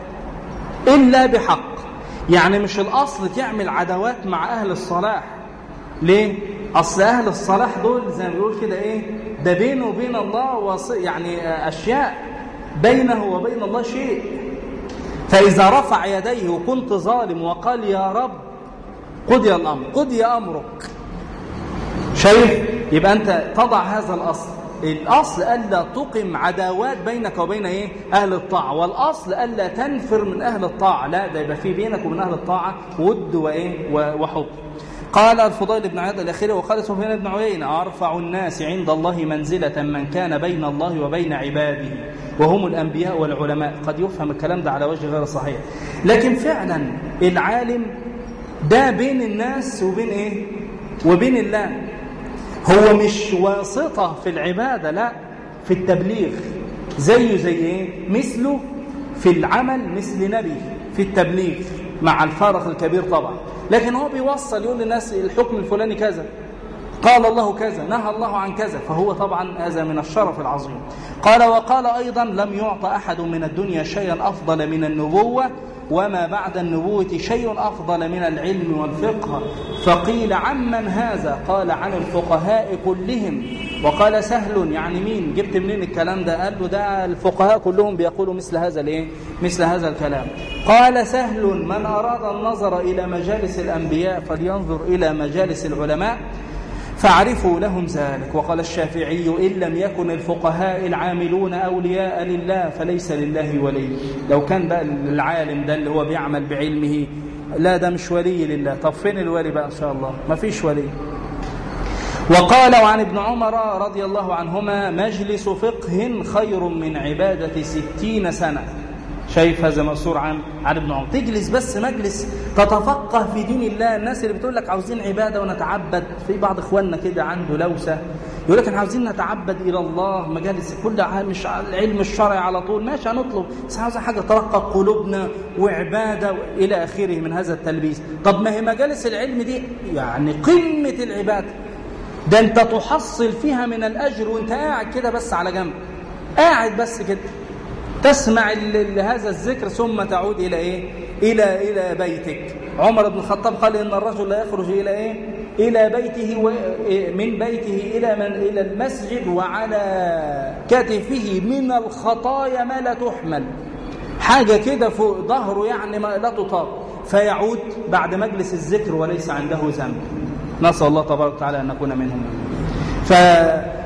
الا بحق يعني مش الاصل تعمل عداوات مع اهل الصلاح ليه اصل اهل الصلاح دول زي ما بيقول كده ايه ده بينه وبين الله وص... يعني اشياء بينه وبين الله شيء فاذا رفع يديه وكنت ظالم وقال يا رب قضي الامر قضي امرك شايف يبقى انت تضع هذا الاصل الاصل الا تقم عداوات بينك وبين ايه اهل الطاعه والاصل الا تنفر من اهل الطاعه لا ده يبقى في بينك وبين اهل الطاعه ود وايه وحب قال الفضيل بن عياض الأخير وقال سفيان بن عيينة أرفع الناس عند الله منزلة من كان بين الله وبين عباده وهم الأنبياء والعلماء قد يفهم الكلام ده على وجه غير صحيح لكن فعلا العالم ده بين الناس وبين إيه وبين الله هو مش واسطة في العبادة لا في التبليغ زيه زي إيه مثله في العمل مثل نبي في التبليغ مع الفارق الكبير طبعا لكن هو بيوصل يقول للناس الحكم الفلاني كذا قال الله كذا نهى الله عن كذا فهو طبعا هذا من الشرف العظيم قال وقال أيضا لم يعطى أحد من الدنيا شيئا أفضل من النبوة وما بعد النبوة شيء أفضل من العلم والفقه فقيل عمن هذا قال عن الفقهاء كلهم وقال سهل يعني مين جبت منين الكلام ده قال له ده الفقهاء كلهم بيقولوا مثل هذا الايه مثل هذا الكلام قال سهل من أراد النظر إلى مجالس الأنبياء فلينظر إلى مجالس العلماء فاعرفوا لهم ذلك وقال الشافعي إن لم يكن الفقهاء العاملون أولياء لله فليس لله ولي لو كان بقى العالم ده اللي هو بيعمل بعلمه لا ده مش ولي لله طب فين الولي بقى إن شاء الله ما فيش ولي وقال عن ابن عمر رضي الله عنهما مجلس فقه خير من عبادة ستين سنة شايف هذا مأسور عن عن ابن عمر تجلس بس مجلس تتفقه في دين الله الناس اللي بتقول لك عاوزين عبادة ونتعبد في بعض اخواننا كده عنده لوسة يقول لك احنا عاوزين نتعبد الى الله مجالس كل مش العلم الشرعي على طول ماشي هنطلب بس عاوز حاجه ترقق قلوبنا وعباده الى اخره من هذا التلبيس طب ما هي مجالس العلم دي يعني قمه العباده ده انت تحصل فيها من الاجر وانت قاعد كده بس على جنب قاعد بس كده تسمع هذا الذكر ثم تعود الى ايه الى الى بيتك عمر بن الخطاب قال ان الرجل لا يخرج الى ايه الى بيته و... من بيته الى من الى المسجد وعلى كتفه من الخطايا ما لا تحمل حاجه كده فوق ظهره يعني ما لا تطاق فيعود بعد مجلس الذكر وليس عنده ذنب نسال الله تبارك وتعالى ان نكون منهم ف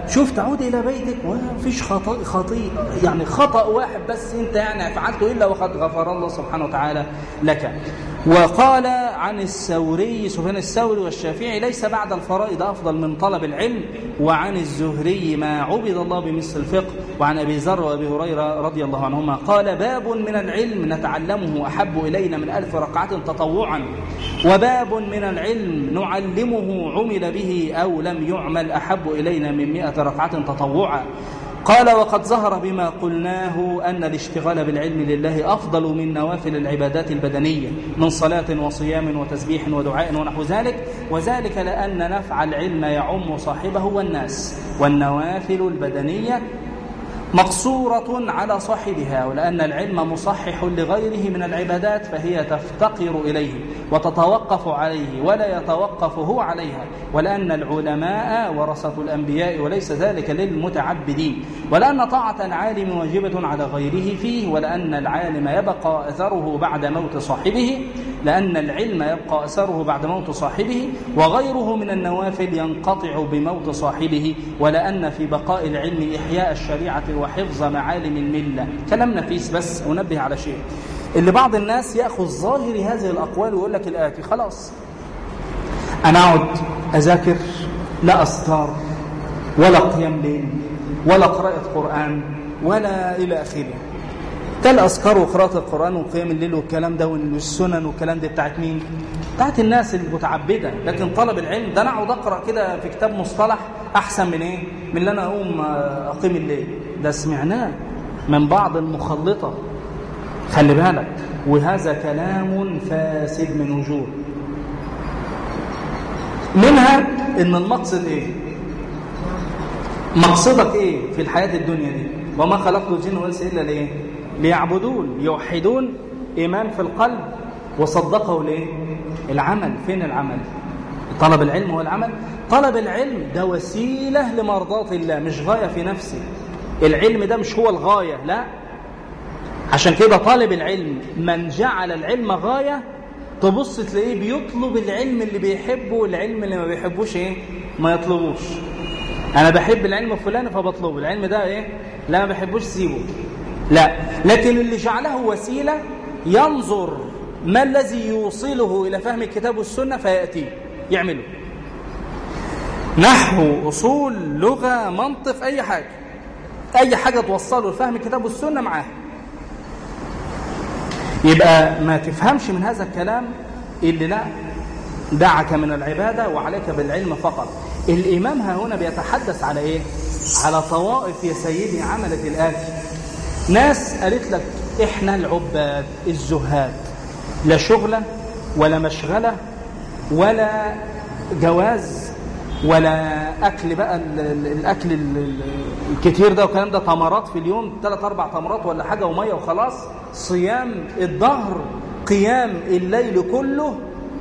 شوف تعود إلى بيتك وفيش خطأ خطيء يعني خطأ واحد بس أنت يعني فعلته إلا وقد غفر الله سبحانه وتعالى لك وقال عن الثوري سفيان الثوري والشافعي ليس بعد الفرائض أفضل من طلب العلم وعن الزهري ما عبد الله بمثل الفقه وعن أبي ذر وأبي هريرة رضي الله عنهما قال باب من العلم نتعلمه أحب إلينا من ألف ركعة تطوعا وباب من العلم نعلمه عمل به أو لم يعمل أحب إلينا من مئة ركعة تطوعا قال وقد ظهر بما قلناه أن الاشتغال بالعلم لله أفضل من نوافل العبادات البدنية من صلاة وصيام وتسبيح ودعاء ونحو ذلك وذلك لأن نفع العلم يعم صاحبه والناس والنوافل البدنية مقصورة على صاحبها ولأن العلم مصحح لغيره من العبادات فهي تفتقر إليه وتتوقف عليه ولا يتوقف هو عليها ولأن العلماء ورثة الأنبياء وليس ذلك للمتعبدين ولأن طاعة العالم واجبة على غيره فيه ولأن العالم يبقى أثره بعد موت صاحبه لأن العلم يبقى أثره بعد موت صاحبه وغيره من النوافل ينقطع بموت صاحبه ولأن في بقاء العلم إحياء الشريعة وحفظ معالم الملة كلام نفيس بس أنبه على شيء اللي بعض الناس يأخذ ظاهر هذه الأقوال ويقول لك الآتي خلاص أنا أقعد أذاكر لا أستار ولا قيام ليل ولا قراءة قرآن ولا إلى آخره ده الأذكار وقراءة القرآن وقيام الليل والكلام ده والسنن والكلام ده بتاعت مين؟ بتاعت الناس المتعبدة لكن طلب العلم ده أنا أقعد أقرأ كده في كتاب مصطلح أحسن من إيه؟ من اللي أنا أقوم أقيم الليل ده سمعناه من بعض المخلطة خلي بالك وهذا كلام فاسد من وجوه منها ان المقصد ايه مقصدك ايه في الحياة الدنيا دي وما خلقت الجن والانس الا ليه ليعبدون يوحدون ايمان في القلب وصدقه ليه العمل فين العمل طلب العلم هو العمل طلب العلم ده وسيلة لمرضاة الله مش غاية في نفسه العلم ده مش هو الغاية لا عشان كده طالب العلم من جعل العلم غاية تبص تلاقيه بيطلب العلم اللي بيحبه والعلم اللي ما بيحبوش ايه ما يطلبوش انا بحب العلم الفلاني فبطلبه العلم ده ايه لا ما بحبوش سيبه لا لكن اللي جعله وسيلة ينظر ما الذي يوصله إلى فهم الكتاب والسنة فيأتيه يعمله نحو أصول لغة منطق أي حاجة أي حاجة توصله لفهم الكتاب والسنة معاه يبقى ما تفهمش من هذا الكلام اللي لا دعك من العبادة وعليك بالعلم فقط الإمام ها هنا بيتحدث على إيه؟ على طوائف يا سيدي عملت الآتي ناس قالت لك إحنا العباد الزهاد لا شغلة ولا مشغلة ولا جواز ولا أكل بقى الأكل الكتير ده والكلام ده تمرات في اليوم ثلاث أربع تمرات ولا حاجة ومية وخلاص صيام الظهر قيام الليل كله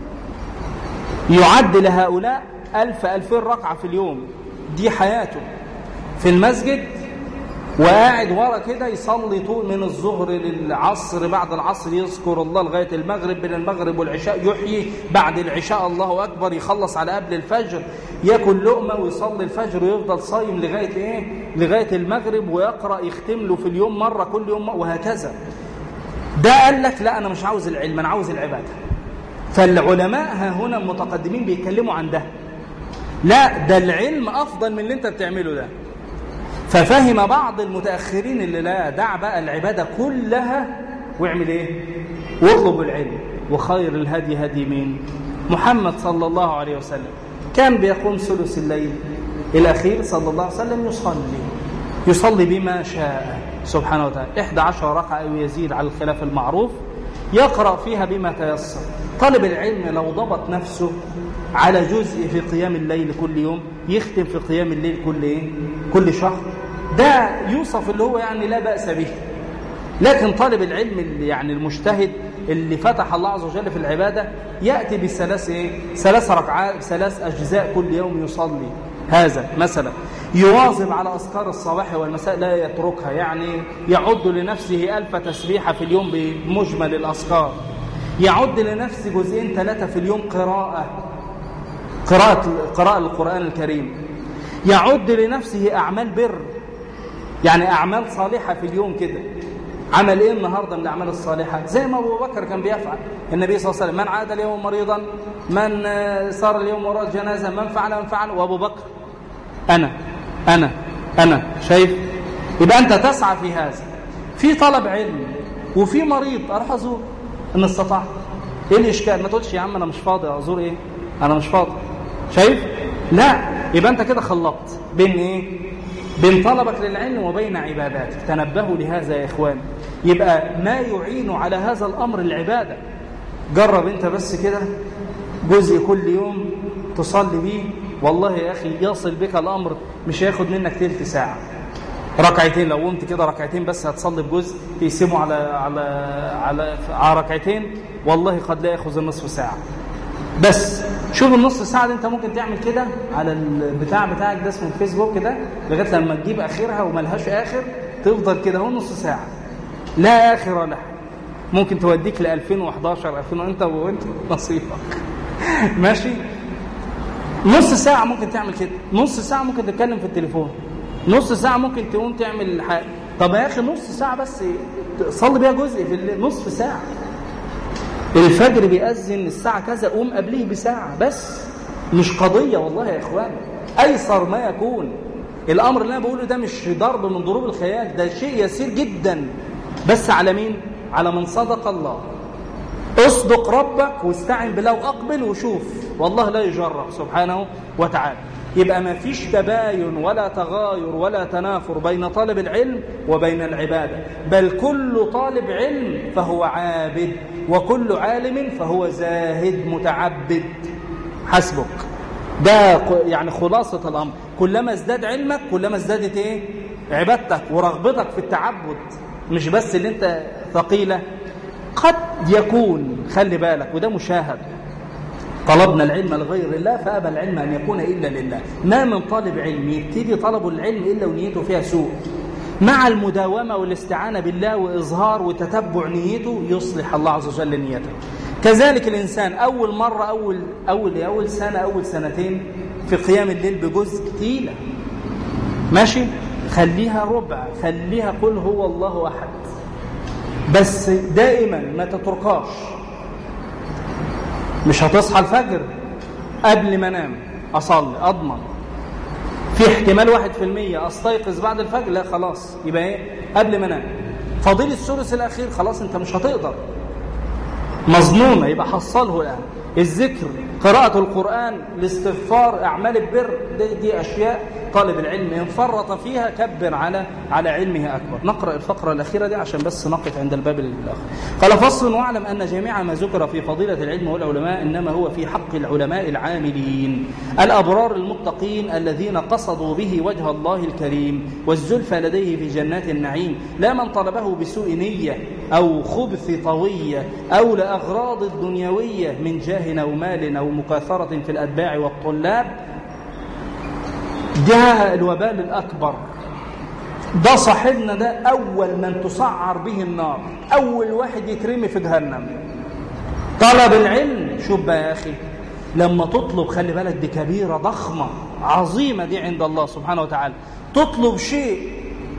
يعد لهؤلاء ألف ألفين ركعة في اليوم دي حياته في المسجد وقاعد ورا كده يصلي طول من الظهر للعصر بعد العصر يذكر الله لغاية المغرب بين المغرب والعشاء يحيي بعد العشاء الله أكبر يخلص على قبل الفجر ياكل لقمة ويصلي الفجر ويفضل صايم لغاية إيه؟ لغاية المغرب ويقرأ يختم له في اليوم مرة كل يوم وهكذا ده قال لك لا أنا مش عاوز العلم أنا عاوز العبادة فالعلماء ها هنا المتقدمين بيتكلموا عن ده لا ده العلم أفضل من اللي أنت بتعمله ده ففهم بعض المتأخرين اللي لا دع بقى العبادة كلها واعمل ايه واطلب العلم وخير الهدي هدي مين محمد صلى الله عليه وسلم كان بيقوم ثلث الليل الأخير صلى الله عليه وسلم يصلي يصلي بما شاء سبحانه وتعالى 11 ركعة أو يزيد على الخلاف المعروف يقرأ فيها بما تيسر طالب العلم لو ضبط نفسه على جزء في قيام الليل كل يوم يختم في قيام الليل كل ايه كل شهر ده يوصف اللي هو يعني لا بأس به لكن طالب العلم اللي يعني المجتهد اللي فتح الله عز وجل في العبادة يأتي بثلاث ايه ثلاث ركعات ثلاث أجزاء كل يوم يصلي هذا مثلا يواظب على أذكار الصباح والمساء لا يتركها يعني يعد لنفسه ألف تسبيحة في اليوم بمجمل الأذكار يعد لنفسه جزئين ثلاثة في اليوم قراءة قراءة قراءة القرآن الكريم يعد لنفسه أعمال بر يعني أعمال صالحة في اليوم كده عمل إيه النهاردة من الأعمال الصالحة زي ما أبو بكر كان بيفعل النبي صلى الله عليه وسلم من عاد اليوم مريضا من صار اليوم وراء جنازة من فعل من فعل وأبو بكر أنا أنا أنا شايف يبقى أنت تسعى في هذا في طلب علم وفي مريض أروح أزور إن استطعت إيه الإشكال ما تقولش يا عم أنا مش فاضي أزور إيه أنا مش فاضي شايف لا يبقى أنت كده خلطت بين إيه بين طلبك للعلم وبين عباداتك تنبهوا لهذا يا إخوان يبقى ما يعين على هذا الأمر العبادة جرب أنت بس كده جزء كل يوم تصلي بيه والله يا أخي يصل بك الأمر مش هياخد منك تلت ساعة ركعتين لو قمت كده ركعتين بس هتصلي بجزء تقسمه على على على على ركعتين والله قد لا ياخذ النصف ساعه بس شوف النص ساعه دي انت ممكن تعمل كده على البتاع بتاعك ده اسمه الفيسبوك ده لغايه لما تجيب اخرها وملهاش اخر تفضل كده هو نص ساعه لا اخر لها ممكن توديك ل 2011 2000 انت وانت نصيبك ماشي نص ساعه ممكن تعمل كده نص ساعه ممكن تتكلم في التليفون نص ساعة ممكن تقوم تعمل حاجة طب يا أخي نص ساعة بس صلي بيها جزء في نصف ساعة الفجر بيأذن الساعة كذا قوم قبليه بساعة بس مش قضية والله يا إخوان أيسر ما يكون الأمر اللي أنا بقوله ده مش ضرب من ضروب الخيال ده شيء يسير جدا بس على مين؟ على من صدق الله اصدق ربك واستعن بالله واقبل وشوف والله لا يجرب سبحانه وتعالى يبقى ما فيش تباين ولا تغاير ولا تنافر بين طالب العلم وبين العبادة بل كل طالب علم فهو عابد وكل عالم فهو زاهد متعبد حسبك ده يعني خلاصة الأمر كلما ازداد علمك كلما ازدادت ايه عبادتك ورغبتك في التعبد مش بس اللي انت ثقيلة قد يكون خلي بالك وده مشاهد طلبنا العلم لغير الله فأبى العلم أن يكون إلا لله ما من طالب علم يبتدي طلب العلم إلا ونيته فيها سوء مع المداومة والاستعانة بالله وإظهار وتتبع نيته يصلح الله عز وجل نيته كذلك الإنسان أول مرة أول, أول, أول سنة أول سنتين في قيام الليل بجزء تقيلة ماشي خليها ربع خليها قل هو الله أحد بس دائما ما تتركاش مش هتصحى الفجر قبل ما انام اصلي اضمن في احتمال واحد في المية استيقظ بعد الفجر لا خلاص يبقى ايه قبل ما انام فضيل الثلث الاخير خلاص انت مش هتقدر مظنونه يبقى حصله الان الذكر قراءة القرآن الاستغفار أعمال البر دي, دي أشياء طالب العلم إن فرط فيها كبر على على علمه أكبر نقرأ الفقرة الأخيرة دي عشان بس نقف عند الباب الآخر قال فصل واعلم أن جميع ما ذكر في فضيلة العلم والعلماء إنما هو في حق العلماء العاملين الأبرار المتقين الذين قصدوا به وجه الله الكريم والزلفى لديه في جنات النعيم لا من طلبه بسوء نية أو خبث طوية أو لأغراض الدنيوية من جاه أو مال أو مكاثرة في الأتباع والطلاب ده الوبال الأكبر ده صاحبنا ده أول من تسعر به النار أول واحد يترمي في جهنم طلب العلم شوف بقى يا أخي لما تطلب خلي بالك دي كبيرة ضخمة عظيمة دي عند الله سبحانه وتعالى تطلب شيء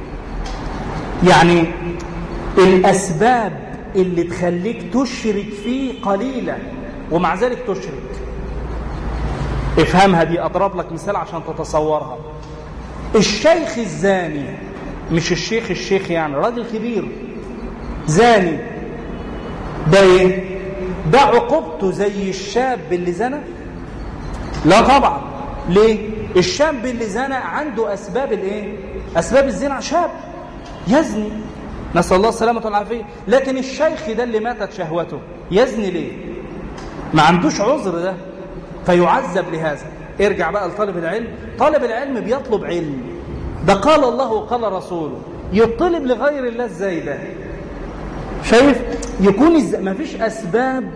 يعني الأسباب اللي تخليك تشرك فيه قليلة ومع ذلك تشرك افهمها دي أضرب لك مثال عشان تتصورها الشيخ الزاني مش الشيخ الشيخ يعني راجل كبير زاني ده ايه ده عقوبته زي الشاب اللي زنى لا طبعا ليه الشاب اللي زنى عنده اسباب الايه اسباب الزنا شاب يزني نسال الله السلامه والعافيه لكن الشيخ ده اللي ماتت شهوته يزني ليه ما عندوش عذر ده فيعذب لهذا ارجع بقى لطالب العلم طالب العلم بيطلب علم ده قال الله وقال رسوله يطلب لغير الله ازاي ده شايف يكون إز... ما فيش اسباب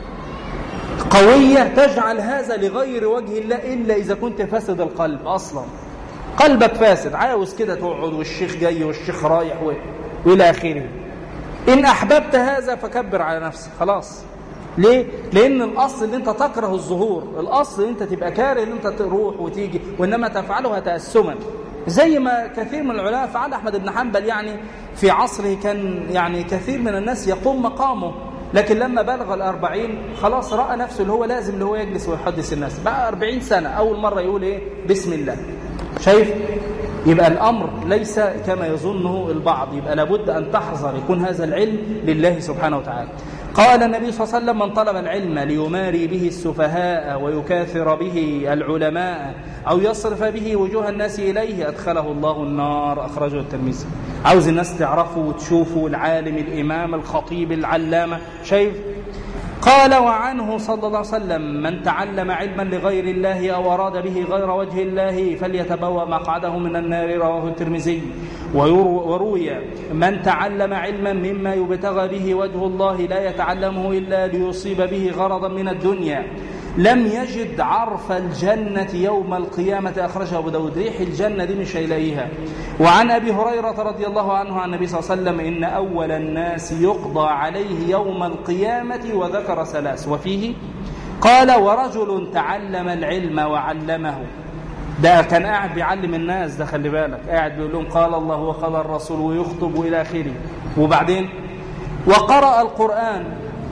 قوية تجعل هذا لغير وجه الله إلا إذا كنت فاسد القلب أصلا قلبك فاسد عاوز كده تقعد والشيخ جاي والشيخ رايح و... وإلى آخره إن أحببت هذا فكبر على نفسك خلاص ليه؟ لأن الأصل اللي أنت تكره الظهور الأصل أنت تبقى كاره ان أنت تروح وتيجي وإنما تفعلها تأسما زي ما كثير من العلماء فعل أحمد بن حنبل يعني في عصره كان يعني كثير من الناس يقوم مقامه لكن لما بلغ الأربعين خلاص رأى نفسه اللي هو لازم اللي هو يجلس ويحدث الناس بقى أربعين سنة أول مرة يقول إيه بسم الله شايف يبقى الأمر ليس كما يظنه البعض يبقى لابد أن تحذر يكون هذا العلم لله سبحانه وتعالى قال النبي صلى الله عليه وسلم من طلب العلم ليماري به السفهاء ويكاثر به العلماء أو يصرف به وجوه الناس إليه أدخله الله النار أخرجه الترمذي عاوز الناس تعرفوا وتشوفوا العالم الإمام الخطيب العلامة شايف قال وعنه صلى الله عليه وسلم من تعلم علما لغير الله أو أراد به غير وجه الله فليتبوأ مقعده من النار رواه الترمذي وروي من تعلم علما مما يبتغى به وجه الله لا يتعلمه إلا ليصيب به غرضا من الدنيا لم يجد عرف الجنة يوم القيامة أخرجه أبو داود ريح الجنة دي مش هيلاقيها وعن أبي هريرة رضي الله عنه عن النبي صلى الله عليه وسلم إن أول الناس يقضى عليه يوم القيامة وذكر ثلاث وفيه قال ورجل تعلم العلم وعلمه ده كان قاعد بيعلم الناس ده خلي بالك قاعد بيقول لهم قال الله وقال الرسول ويخطب إلى آخره وبعدين وقرأ القرآن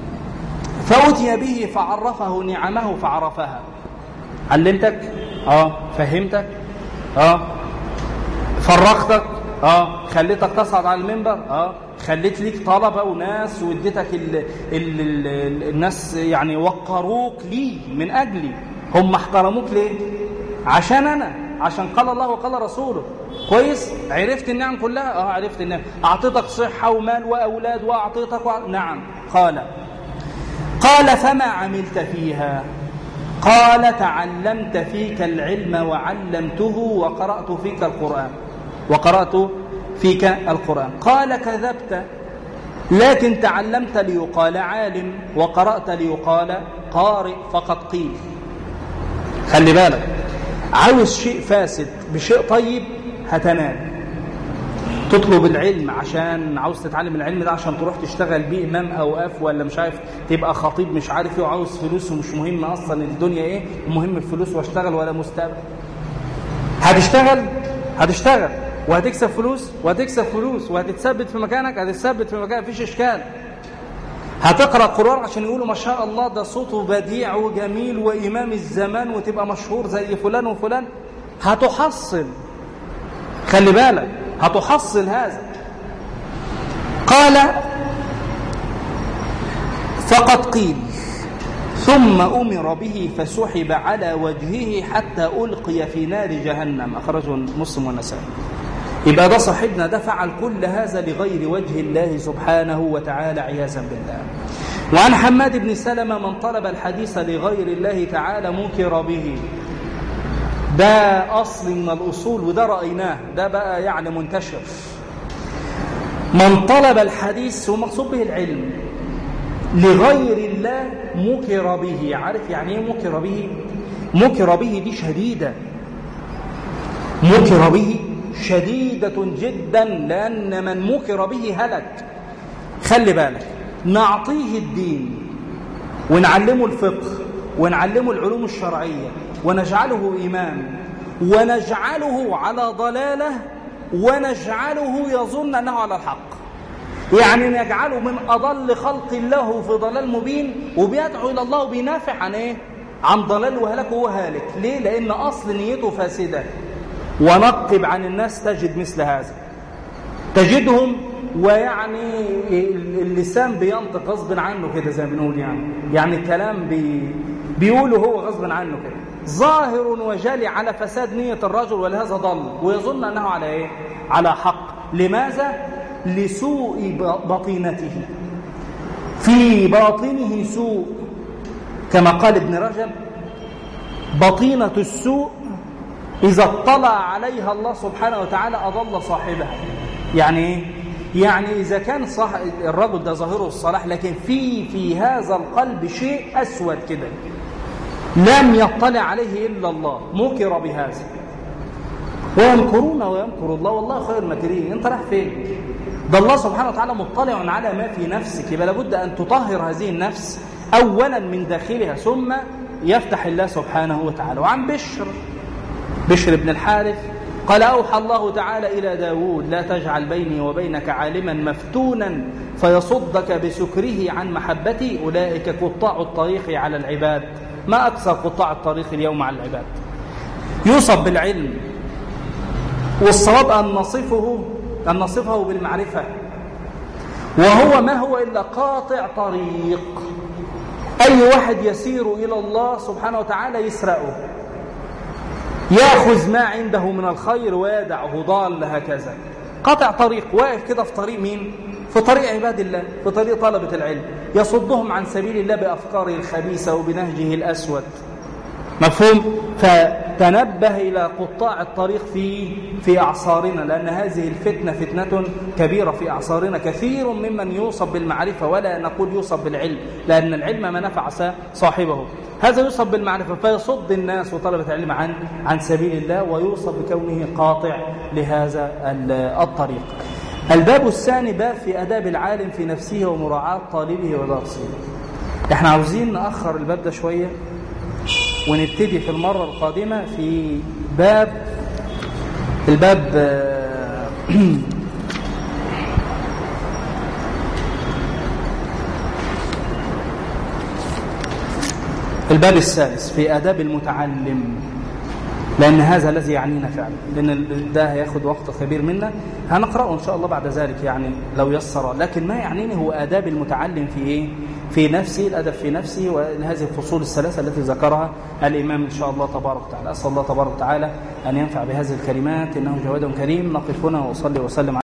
فأتي به فعرفه نعمه فعرفها علمتك اه فهمتك اه فرغتك اه خليتك تصعد على المنبر اه خليت ليك طلبة وناس واديتك ال ال ال الناس يعني وقروك لي من أجلي هم احترموك ليه عشان أنا عشان قال الله وقال رسوله كويس عرفت النعم كلها اه عرفت النعم أعطيتك صحة ومال وأولاد وأعطيتك و... نعم قال قال فما عملت فيها قال تعلمت فيك العلم وعلمته وقرأت فيك القرآن وقرأت فيك القرآن قال كذبت لكن تعلمت ليقال عالم وقرأت ليقال قارئ فقد قيل خلي بالك عاوز شيء فاسد بشيء طيب هتنال تطلب العلم عشان عاوز تتعلم العلم ده عشان تروح تشتغل بيه امام اوقاف ولا مش عارف تبقى خطيب مش عارف ايه وعاوز فلوس ومش مهم اصلا الدنيا ايه المهم الفلوس واشتغل ولا مستقبل هتشتغل هتشتغل وهتكسب فلوس وهتكسب فلوس وهتتثبت في مكانك هتتثبت في مكانك مفيش اشكال هتقرا قران عشان يقولوا ما شاء الله ده صوته بديع وجميل وامام الزمان وتبقى مشهور زي فلان وفلان هتحصل خلي بالك هتحصل هذا قال فقد قيل ثم أمر به فسحب على وجهه حتى ألقي في نار جهنم أخرجه مسلم والنسائي يبقى ده صاحبنا ده فعل كل هذا لغير وجه الله سبحانه وتعالى عياذا بالله وعن حماد بن سلمة من طلب الحديث لغير الله تعالى منكر به ده أصل من الأصول وده رأيناه ده بقى يعني منتشر من طلب الحديث هو مقصود به العلم لغير الله مكر به عارف يعني ايه مكر به مكر به دي شديدة مكر به شديدة جدا لأن من مكر به هلك خلي بالك نعطيه الدين ونعلمه الفقه ونعلمه العلوم الشرعية ونجعله إمام ونجعله على ضلالة ونجعله يظن أنه على الحق يعني نجعله من أضل خلق الله في ضلال مبين وبيدعو إلى الله وبينافع عن إيه؟ عن ضلال وهلاك وهو هالك ليه؟ لأن أصل نيته فاسدة ونقب عن الناس تجد مثل هذا تجدهم ويعني اللسان بينطق غصب عنه كده زي ما بنقول يعني يعني الكلام بي بيقوله هو غصب عنه كده ظاهر وجلي على فساد نية الرجل ولهذا ضل ويظن أنه على إيه؟ على حق لماذا؟ لسوء بطينته في باطنه سوء كما قال ابن رجب بطينة السوء إذا اطلع عليها الله سبحانه وتعالى أضل صاحبها يعني إيه؟ يعني إذا كان صح الرجل ده ظاهره الصلاح لكن في في هذا القلب شيء أسود كده لم يطلع عليه إلا الله مكر بهذا ويمكرون ويمكر الله والله خير الماكرين انت رايح فين ده الله سبحانه وتعالى مطلع على ما في نفسك يبقى لابد أن تطهر هذه النفس أولا من داخلها ثم يفتح الله سبحانه وتعالى وعن بشر بشر بن الحارث قال أوحى الله تعالى إلى داود لا تجعل بيني وبينك عالما مفتونا فيصدك بسكره عن محبتي أولئك قطاع الطريق على العباد ما أكثر قطاع الطريق اليوم على العباد يوصف بالعلم والصواب أن نصفه أن نصفه بالمعرفة وهو ما هو إلا قاطع طريق أي واحد يسير إلى الله سبحانه وتعالى يسرقه يأخذ ما عنده من الخير ويدعه ضال هكذا قطع طريق واقف كده في طريق مين؟ في طريق عباد الله في طريق طلبة العلم يصدهم عن سبيل الله بأفكاره الخبيثة وبنهجه الأسود مفهوم فتنبه إلى قطاع الطريق في في أعصارنا لأن هذه الفتنة فتنة كبيرة في أعصارنا كثير ممن يوصف بالمعرفة ولا نقول يوصف بالعلم لأن العلم ما نفع صاحبه هذا يوصف بالمعرفة فيصد الناس وطلبة العلم عن عن سبيل الله ويوصف بكونه قاطع لهذا الطريق الباب الثاني باب في أداب العالم في نفسه ومراعاة طالبه ودرسه احنا عاوزين نأخر الباب ده شوية ونبتدي في المرة القادمة في باب الباب الباب الثالث في آداب المتعلم لأن هذا الذي يعنينا فعلا لأن ده هياخد وقت كبير منا هنقرأه إن شاء الله بعد ذلك يعني لو يسر لكن ما يعنيني هو آداب المتعلم في إيه؟ في نفسه الأدب في نفسه وهذه الفصول الثلاثة التي ذكرها الإمام إن شاء الله تبارك وتعالى أسأل الله تبارك وتعالى أن ينفع بهذه الكلمات إنه جواد كريم نقف هنا وأصلي وسلم